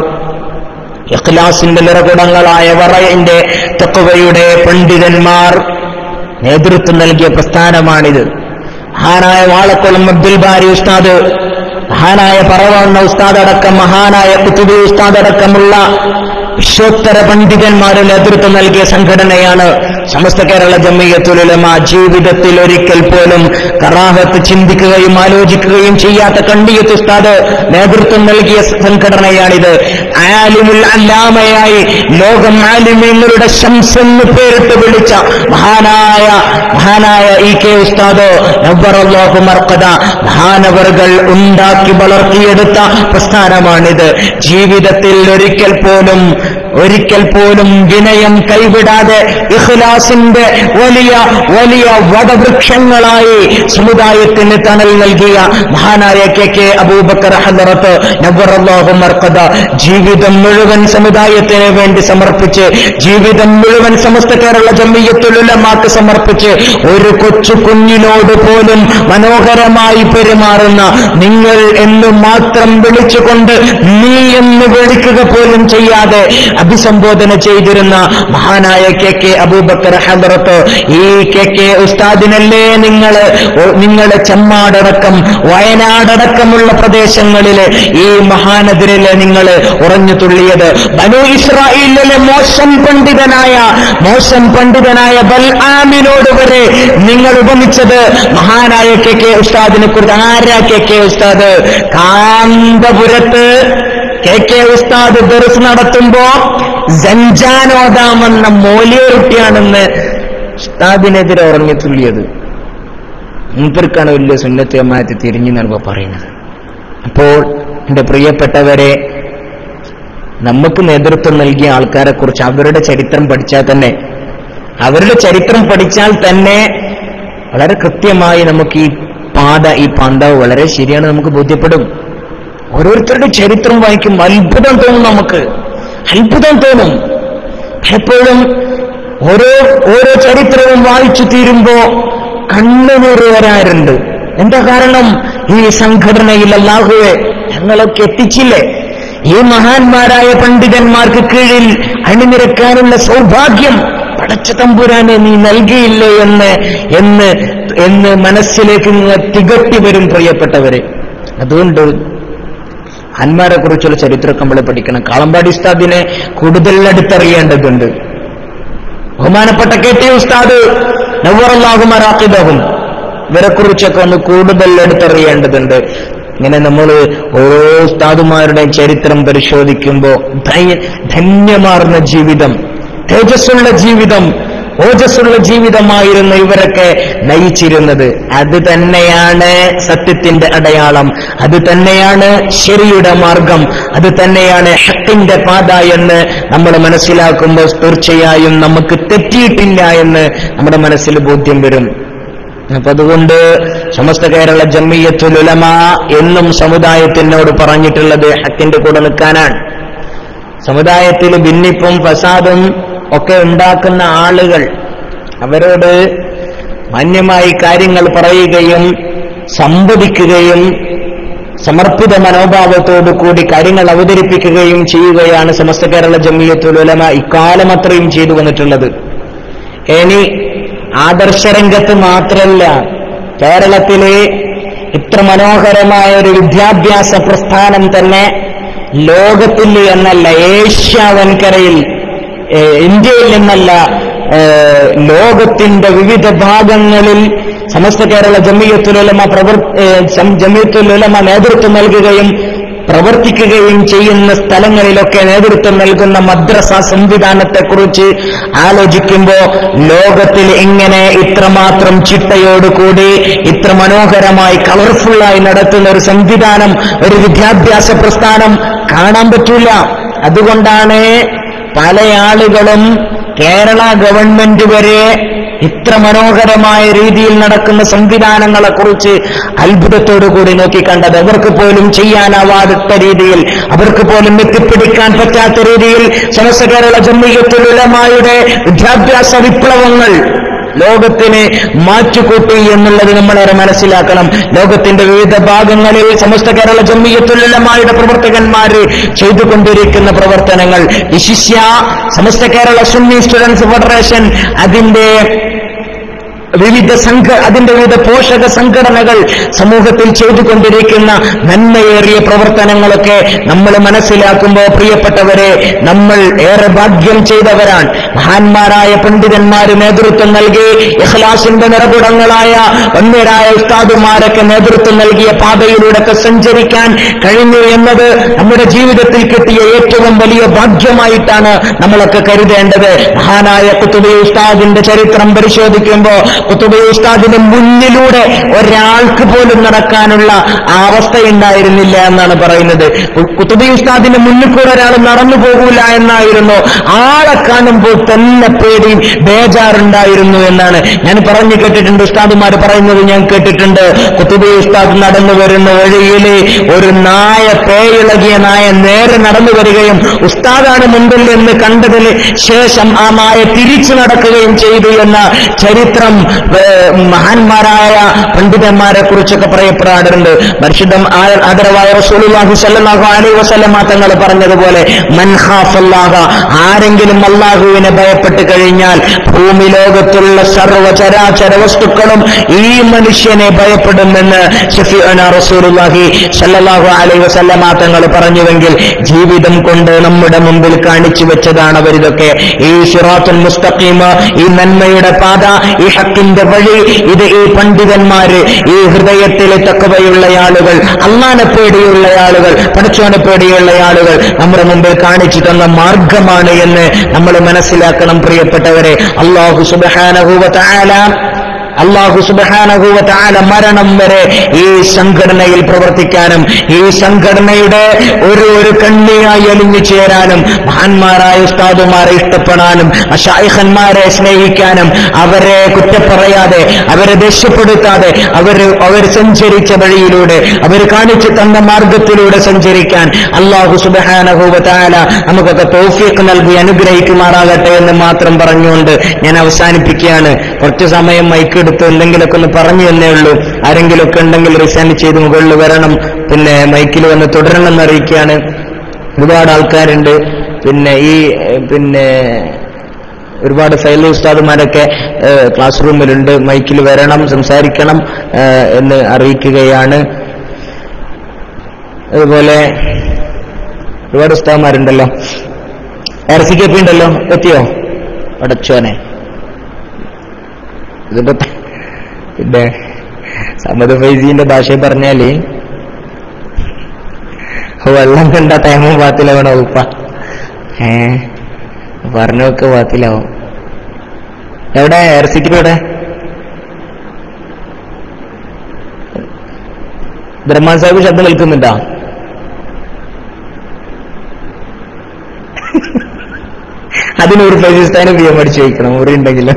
ഇഖ്ലാസിന്റെ നിറകുടങ്ങളായ വറയന്റെ തക്കവയുടെ പണ്ഡിതന്മാർ നേതൃത്വം നൽകിയ പ്രസ്ഥാനമാണിത് മഹാനായ വാളക്കുളം അബ്ദുൽ ബാരി ഉസ്താദ് മഹാനായ പറവണ്ണ ഉസ്താദ് അടക്കം മഹാനായ കുത്തുബി ഉസ്താദ് അടക്കമുള്ള വിശ്വോത്തര പണ്ഡിതന്മാര് നേതൃത്വം നൽകിയ സംഘടനയാണ് സമസ്ത കേരള ജമ്മിയത്തുലമ ജീവിതത്തിൽ ഒരിക്കൽ പോലും കറാഹത്ത് ചിന്തിക്കുകയും ആലോചിക്കുകയും ചെയ്യാത്ത കണ്ടിയത്ത് ഉസ്താദ് നേതൃത്വം നൽകിയ സംഘടനയാണിത് ആലിമുൽ അല്ലാമയായി ലോകം ആലിമ്യങ്ങളുടെ ശംസെന്ന് പേരിട്ട് വിളിച്ച മഹാനായ മഹാനായ ഇ കെ ഉസ്താദ് നവ്വറല്ലാഹു മർക്കദ മഹാനവറുകൾ ഉണ്ടാക്കി വളർത്തിയെടുത്ത പ്രസ്ഥാനമാണിത് ജീവിതത്തിൽ ഒരിക്കൽ പോലും ഒരിക്കൽ പോലും വിനയം കൈവിടാതെ ഇഖ്ലാസിന്റെ വലിയ വലിയ വടവൃക്ഷങ്ങളായി സമുദായത്തിന് തണൽ നൽകിയ മഹാനായ കെ കെ അബൂബക്കർ ഹദറത്ത് നവറല്ലാഹു മർക്കദ ജീവിതം മുഴുവൻ സമുദായത്തിന് വേണ്ടി സമർപ്പിച്ച് ജീവിതം മുഴുവൻ സമസ്ത കേരള ജമ്മിയത്തുലമാക്ക് സമർപ്പിച്ച് ഒരു കൊച്ചു കുഞ്ഞിനോട് പോലും മനോഹരമായി പെരുമാറുന്ന നിങ്ങൾ എന്ന് മാത്രം വിളിച്ചുകൊണ്ട് നീ എന്ന് വിളിക്കുക പോലും ചെയ്യാതെ അഭിസംബോധന ചെയ്തിരുന്ന മഹാനായ കെ കെ അബൂബക്കർ ഹദറത്ത് ഈ കെ കെ ഉസ്താദിനല്ലേ നിങ്ങൾ നിങ്ങളെ ചെമ്മാടടക്കം വയനാടടക്കമുള്ള പ്രദേശങ്ങളില് ഈ മഹാനദിരില് നിങ്ങൾ ഉറഞ്ഞു തുള്ളിയത് ബനു ഇസ്രായേലിലെ മോശം പണ്ഡിതനായ മോശം പണ്ഡിതനായ ബൽ ആമിനോട് വരെ നിങ്ങൾ ഉപമിച്ചത് മഹാനായ കെ കെ ഉസ്താദിനെ കുറിച്ച് ആരാ കെ കെ ഉസ്താദ് കാന്തപുരത്ത് കെ കെ ഉസ്താദ് ദർസ് നടത്തുമ്പോ ജഞ്ചാനോദാമെന്ന മോലിയൊരുട്ടിയാണെന്ന് ഉസ്താദിനെതിരെ ഉറഞ്ഞു തുള്ളിയത് മൂപ്പർക്കാണ് വലിയ സുന്നത്ത് ജമാഅത്ത് തിരിഞ്ഞു നൽകുക പറയുന്നത് അപ്പോൾ എന്റെ പ്രിയപ്പെട്ടവരെ നമുക്ക് നേതൃത്വം നൽകിയ ആൾക്കാരെ കുറിച്ച് അവരുടെ ചരിത്രം പഠിച്ചാൽ തന്നെ അവരുടെ ചരിത്രം പഠിച്ചാൽ തന്നെ വളരെ കൃത്യമായി നമുക്ക് ഈ പാത ഈ പാന്താവ് വളരെ ശരിയാണ് നമുക്ക് ബോധ്യപ്പെടും ഓരോരുത്തരുടെ ചരിത്രം വായിക്കും അത്ഭുതം തോന്നും നമുക്ക് അത്ഭുതം തോന്നും എപ്പോഴും ഓരോ ഓരോ ചരിത്രവും വായിച്ചു തീരുമ്പോ കണ്ണുനീർ വരാറുണ്ട് എന്താ കാരണം ഈ സംഘടനയിൽ അല്ലാഹുവെ ഞങ്ങളൊക്കെ എത്തിച്ചില്ലേ ഈ മഹാന്മാരായ പണ്ഡിതന്മാർക്ക് കീഴിൽ അണിനിരക്കാനുള്ള സൗഭാഗ്യം പടച്ച തമ്പുരാനെ നീ നൽകിയില്ലേ എന്ന് എന്ന് എന്ന് മനസ്സിലേക്ക് ഇങ്ങ് തികട്ടി വരും പ്രിയപ്പെട്ടവരെ അതുകൊണ്ട് മഹാന്മാരെ കുറിച്ചുള്ള ചരിത്രമൊക്കെ നമ്മൾ പഠിക്കണം കാളമ്പാടി ഉസ്താദിനെ കൂടുതൽ അടുത്തറിയേണ്ടതുണ്ട് ബഹുമാനപ്പെട്ട കെ ടി ഉസ്താദ് നവറല്ലാഹുമാറാക്കിദഹും ഇവരെ കുറിച്ചൊക്കെ ഒന്ന് കൂടുതൽ എടുത്തറിയേണ്ടതുണ്ട് ഇങ്ങനെ നമ്മൾ ഓരോ ഉസ്താദുമാരുടെയും ചരിത്രം പരിശോധിക്കുമ്പോൾ ധന്യമാർന്ന ജീവിതം തേജസ്സുള്ള ജീവിതം ഓജസ്സുള്ള ജീവിതമായിരുന്നു ഇവരൊക്കെ നയിച്ചിരുന്നത് അത് തന്നെയാണ് സത്യത്തിന്റെ അടയാളം അത് തന്നെയാണ് ശരിയുടെ മാർഗം അത് തന്നെയാണ് ഹക്കിന്റെ പാത എന്ന് നമ്മൾ മനസ്സിലാക്കുമ്പോൾ തീർച്ചയായും നമുക്ക് തെറ്റിയിട്ടില്ല എന്ന് നമ്മുടെ മനസ്സിൽ ബോധ്യം വരും അപ്പൊ അതുകൊണ്ട് സമസ്ത കേരള ജമ്മിയത്തുൽ ഉലമ എന്നും സമുദായത്തിനോട് പറഞ്ഞിട്ടുള്ളത് ഹക്കിന്റെ കൂടെ നിൽക്കാനാണ് സമുദായത്തിൽ ഭിന്നിപ്പും ഫസാദും ഒക്കെ ഉണ്ടാക്കുന്ന ആളുകൾ അവരോട് മാന്യമായി കാര്യങ്ങൾ പറയുകയും സംവദിക്കുകയും സമർപ്പിത മനോഭാവത്തോടു കൂടി കാര്യങ്ങൾ അവതരിപ്പിക്കുകയും ചെയ്യുകയാണ് സമസ്ത കേരള ജമിയത്തുൽ ഉലമ ഇക്കാലം അത്രയും ചെയ്തു വന്നിട്ടുള്ളത് ഇനി ആദർശരംഗത്ത് മാത്രമല്ല കേരളത്തിലെ ഇത്ര മനോഹരമായ ഒരു വിദ്യാഭ്യാസ പ്രസ്ഥാനം തന്നെ ലോകത്തിൽ എന്നല്ല ഏഷ്യ വൻകരയിൽ ഏഹ് ഇന്ത്യയിൽ നിന്നല്ല ഏഹ് ലോകത്തിന്റെ വിവിധ ഭാഗങ്ങളിൽ സമസ്ത കേരള ജമിയത്തുലമ പ്രവർ ഏഹ് സം- ജമിയത്തുലമ നേതൃത്വം നൽകുകയും പ്രവർത്തിക്കുകയും ചെയ്യുന്ന സ്ഥലങ്ങളിലൊക്കെ നേതൃത്വം നൽകുന്ന മദ്രസ സംവിധാനത്തെക്കുറിച്ച് ആലോചിക്കുമ്പോൾ ലോകത്തിൽ എങ്ങനെ ഇത്രമാത്രം ചിട്ടയോടുകൂടി ഇത്ര മനോഹരമായി കളർഫുള്ളായി നടത്തുന്ന ഒരു സംവിധാനം ഒരു വിദ്യാഭ്യാസ പ്രസ്ഥാനം കാണാൻ പറ്റൂല അതുകൊണ്ടാണ് പല ആളുകളും കേരള ഗവൺമെന്റ് വരെ ഇത്ര മനോഹരമായ രീതിയിൽ നടക്കുന്ന സംവിധാനങ്ങളെ കുറിച്ച് അത്ഭുതത്തോടുകൂടി നോക്കിക്കണ്ടത് അവർക്ക് പോലും ചെയ്യാനാവാത്ത രീതിയിൽ അവർക്ക് പോലും എത്തിപ്പിടിക്കാൻ പറ്റാത്ത രീതിയിൽ സമസ്ത കേരള ജമ്മിയത്തുലമായുടെ വിദ്യാഭ്യാസ വിപ്ലവങ്ങൾ ലോകത്തിന് മാറ്റുകൂട്ടി എന്നുള്ളത് നമ്മളേറെ മനസ്സിലാക്കണം ലോകത്തിന്റെ വിവിധ ഭാഗങ്ങളിൽ സമസ്ത കേരള ജമ്മിയത്തുലമായുടെ പ്രവർത്തകന്മാര് ചെയ്തുകൊണ്ടിരിക്കുന്ന പ്രവർത്തനങ്ങൾ വിശിഷ്യ സമസ്ത കേരള സുന്നി സ്റ്റുഡൻസ് ഫെഡറേഷൻ അതിന്റെ വിവിധ സംഘ അതിന്റെ വിവിധ പോഷക സംഘടനകൾ സമൂഹത്തിൽ ചെയ്തുകൊണ്ടിരിക്കുന്ന നന്മയേറിയ പ്രവർത്തനങ്ങളൊക്കെ നമ്മൾ മനസ്സിലാക്കുമ്പോൾ പ്രിയപ്പെട്ടവരെ നമ്മൾ ഏറെ ഭാഗ്യം ചെയ്തവരാണ് മഹാന്മാരായ പണ്ഡിതന്മാര് നേതൃത്വം നൽകി ഇഖ്ലാസിന്റെ നിറകുടങ്ങളായ വന്യരായ ഉസ്താദുമാരൊക്കെ നേതൃത്വം നൽകിയ പാതയിലൂടെയൊക്കെ സഞ്ചരിക്കാൻ കഴിഞ്ഞു എന്നത് നമ്മുടെ ജീവിതത്തിൽ കിട്ടിയ ഏറ്റവും വലിയ ഭാഗ്യമായിട്ടാണ് നമ്മളൊക്കെ കരുതേണ്ടത് മഹാനായ കുത്തുബി ഉസ്താദിന്റെ ചരിത്രം പരിശോധിക്കുമ്പോൾ കുത്തുബി ഉസ്താദിന്റെ മുന്നിലൂടെ ഒരാൾക്ക് പോലും നടക്കാനുള്ള ആ അവസ്ഥയുണ്ടായിരുന്നില്ല എന്നാണ് പറയുന്നത് കു- കുത്തുബി ഉസ്താദിന്റെ മുന്നിൽ കൂടെ ഒരാൾ നടന്നു പോകൂല എന്നായിരുന്നു ആളെ കാണുമ്പോൾ തന്നെ പേടിയും ബേജാറുണ്ടായിരുന്നു എന്നാണ് ഞാൻ പറഞ്ഞു കേട്ടിട്ടുണ്ട് ഉസ്താദുമാർ പറയുന്നത് ഞാൻ കേട്ടിട്ടുണ്ട് കുത്തുബി ഉസ്താദ് നടന്നു വരുന്ന വഴിയിൽ ഒരു നായ പേയിളകിയ നായ നേരെ നടന്നു വരികയും ഉസ്താദാണ് മുമ്പിൽ എന്ന് കണ്ടതിന് ശേഷം ആ നായ തിരിച്ചു നടക്കുകയും ചെയ്തു എന്ന ചരിത്രം ഏഹ്, മഹാന്മാരായ പണ്ഡിതന്മാരെ കുറിച്ചൊക്കെ പറയപ്പെടാറുണ്ട് പരിശുദ്ധം ആ- ആദരവായ റസൂലുള്ളാഹി സ്വല്ലല്ലാഹു അലൈഹി വസല്ലമ തങ്ങൾ പറഞ്ഞതുപോലെ മൻ ഖാഫല്ലാഹ ആരെങ്കിലും അള്ളാഹുവിനെ ഭയപ്പെട്ട് കഴിഞ്ഞാൽ ഭൂമി ലോകത്തുള്ള സർവചരാചര വസ്തുക്കളും ഈ മനുഷ്യനെ ഭയപ്പെടുമെന്ന് ഷഫീഅന റസൂലുള്ളാഹി സ്വല്ലല്ലാഹു അലൈഹി വസല്ലമ തങ്ങൾ പറഞ്ഞുവെങ്കിൽ ജീവിതം കൊണ്ട് നമ്മുടെ മുമ്പിൽ കാണിച്ചു വെച്ചതാണ് അവരിതൊക്കെ ഈ സിറാത്തുൽ മുസ്തഖീമ ഈ നന്മയുടെ പാത ഈ ഹക്കിന്റെ വഴി ഇത് ഈ പണ്ഡിതന്മാര് ഈ ഹൃദയത്തിൽ തക്കവയുള്ള ആളുകൾ അള്ളാനെ പേടിയുള്ള ആളുകൾ പടച്ചോനെ പേടിയുള്ള ആളുകൾ നമ്മുടെ മുമ്പിൽ കാണിച്ചു തന്ന മാർഗമാണ് എന്ന് നമ്മൾ മനസ്സിലാക്കണം പ്രിയപ്പെട്ടവരെ അള്ളാഹു സുബാനഹുവ അള്ളാഹു സുബാനഹുവല മരണം വരെ ഈ സംഘടനയിൽ പ്രവർത്തിക്കാനും ഈ സംഘടനയുടെ ഒരു ഒരു കണ്ണിയായി അലിഞ്ഞു ചേരാനും മഹാന്മാരായ ഉസ്താദുമാരെ ഇഷ്ടപ്പെടാനും അഷായിഖന്മാരെ സ്നേഹിക്കാനും അവരെ കുറ്റപ്പറയാതെ അവരെ ദേഷ്യപ്പെടുത്താതെ അവർ അവർ സഞ്ചരിച്ച വഴിയിലൂടെ അവർ കാണിച്ചു തന്ന മാർഗത്തിലൂടെ സഞ്ചരിക്കാൻ അള്ളാഹു സുബാനഹുബാല നമുക്കൊക്കെ തോഫിയൊക്കെ നൽകി അനുഗ്രഹിക്കുമാറാകട്ടെ എന്ന് മാത്രം പറഞ്ഞുകൊണ്ട് ഞാൻ അവസാനിപ്പിക്കുകയാണ് കുറച്ച് സമയം മൈക്കെടുത്ത് എന്തെങ്കിലുമൊക്കെ ഒന്ന് പറഞ്ഞു തന്നേ ഉള്ളൂ ആരെങ്കിലുമൊക്കെ ഉണ്ടെങ്കിൽ റിസൈൻ ചെയ്ത് മുകളിൽ വരണം പിന്നെ മൈക്കിൽ വന്ന് തുടരണം എന്ന് അറിയിക്കുകയാണ് ഒരുപാട് ആൾക്കാരുണ്ട് പിന്നെ ഈ ഏഹ്, പിന്നെ ഒരുപാട് ഫൈൽ ഉസ്താദുമാരൊക്കെ ഏഹ്, ക്ലാസ് റൂമിലുണ്ട് മൈക്കിൽ വരണം സംസാരിക്കണം ഏഹ്, എന്ന് അറിയിക്കുകയാണ് അതുപോലെ ഒരുപാട് ഉസ്താദുമാരുണ്ടല്ലോ ആർ സി കെ പി ഉണ്ടല്ലോ എത്തിയോ അടച്ചോനെ ഇതിപ്പോ ത- പിന്നെ സമദ് ഫൈസീന്റെ ഭാഷ പറഞ്ഞാല് വെള്ളം കണ്ട തേമ പാത്തിലാവണ ഉപ്പ ഏ പറഞ്ഞൊക്കെ പാത്തിലാവും എവിടെ എയർ സിറ്റി എവിടെ ബ്രഹ്മാൻ സാഹിബ് ശബ്ദം നിൽക്കുന്നുണ്ടോ അതിന് ഒരു പാകിസ്ഥാനും പി എം അടിച്ചു വയ്ക്കണം മുറി ഉണ്ടെങ്കിൽ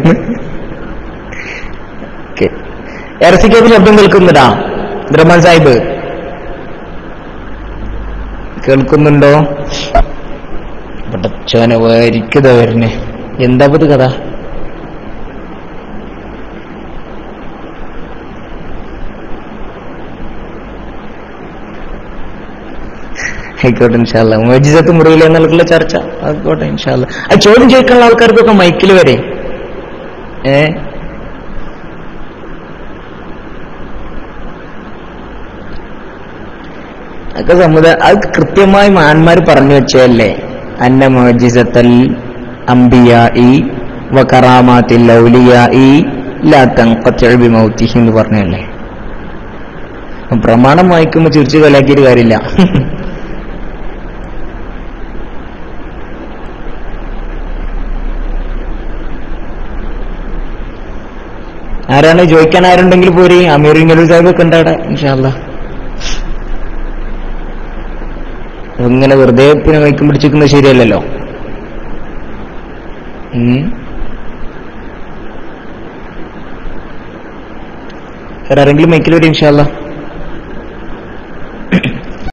ഓക്കെ എയർ സിറ്റി ശബ്ദം കേൾക്കുന്നുണ്ടോ ബ്രഹ്മാൻ സാഹിബ് കേൾക്കുന്നുണ്ടോ പടച്ചോനെ വരിക്കത വരുന്നേ എന്താ ഇത് കഥ ആയിക്കോട്ടെ ഇൻഷാല്ല മോജിസത്ത് മുറിയില്ല എന്നുള്ള ചർച്ച ആയിക്കോട്ടെ ഇൻഷാല്ല ആ ചോദ്യം ചോദിക്കാനുള്ള ആൾക്കാർക്കൊക്കെ മൈക്കിൽ വരെ ഏ അതൊക്കെ സമുദായ അത് കൃത്യമായി മാന്മാർ പറഞ്ഞു വെച്ചതല്ലേ അന്ന മോജിസത്തൽ അംബിയായി വകറാമാത്തിൽ ഔലിയായി ലാ തൻഖത്ഇ ബിമൗതിഹി എന്ന് പറഞ്ഞല്ലേ പ്രമാണം വായിക്കുമ്പോൾ ചിരിച്ചു കലാക്കിയിട്ട് കാര്യമില്ല ആരാണ് ചോദിക്കാൻ ആരുണ്ടെങ്കിൽ പോരി അമീർ ഇങ്ങനൊരു സാഹിബൊക്കെ ഉണ്ട് അവിടെ ഇൻഷാല്ല ഇങ്ങനെ വെറുതെ പിന്നെ വൈക്കം പിടിച്ചിരിക്കുന്നത് ശരിയല്ലല്ലോ ഉം. വേറെ ആരെങ്കിലും മൈക്കിൽ വരും ഇൻഷാല്ല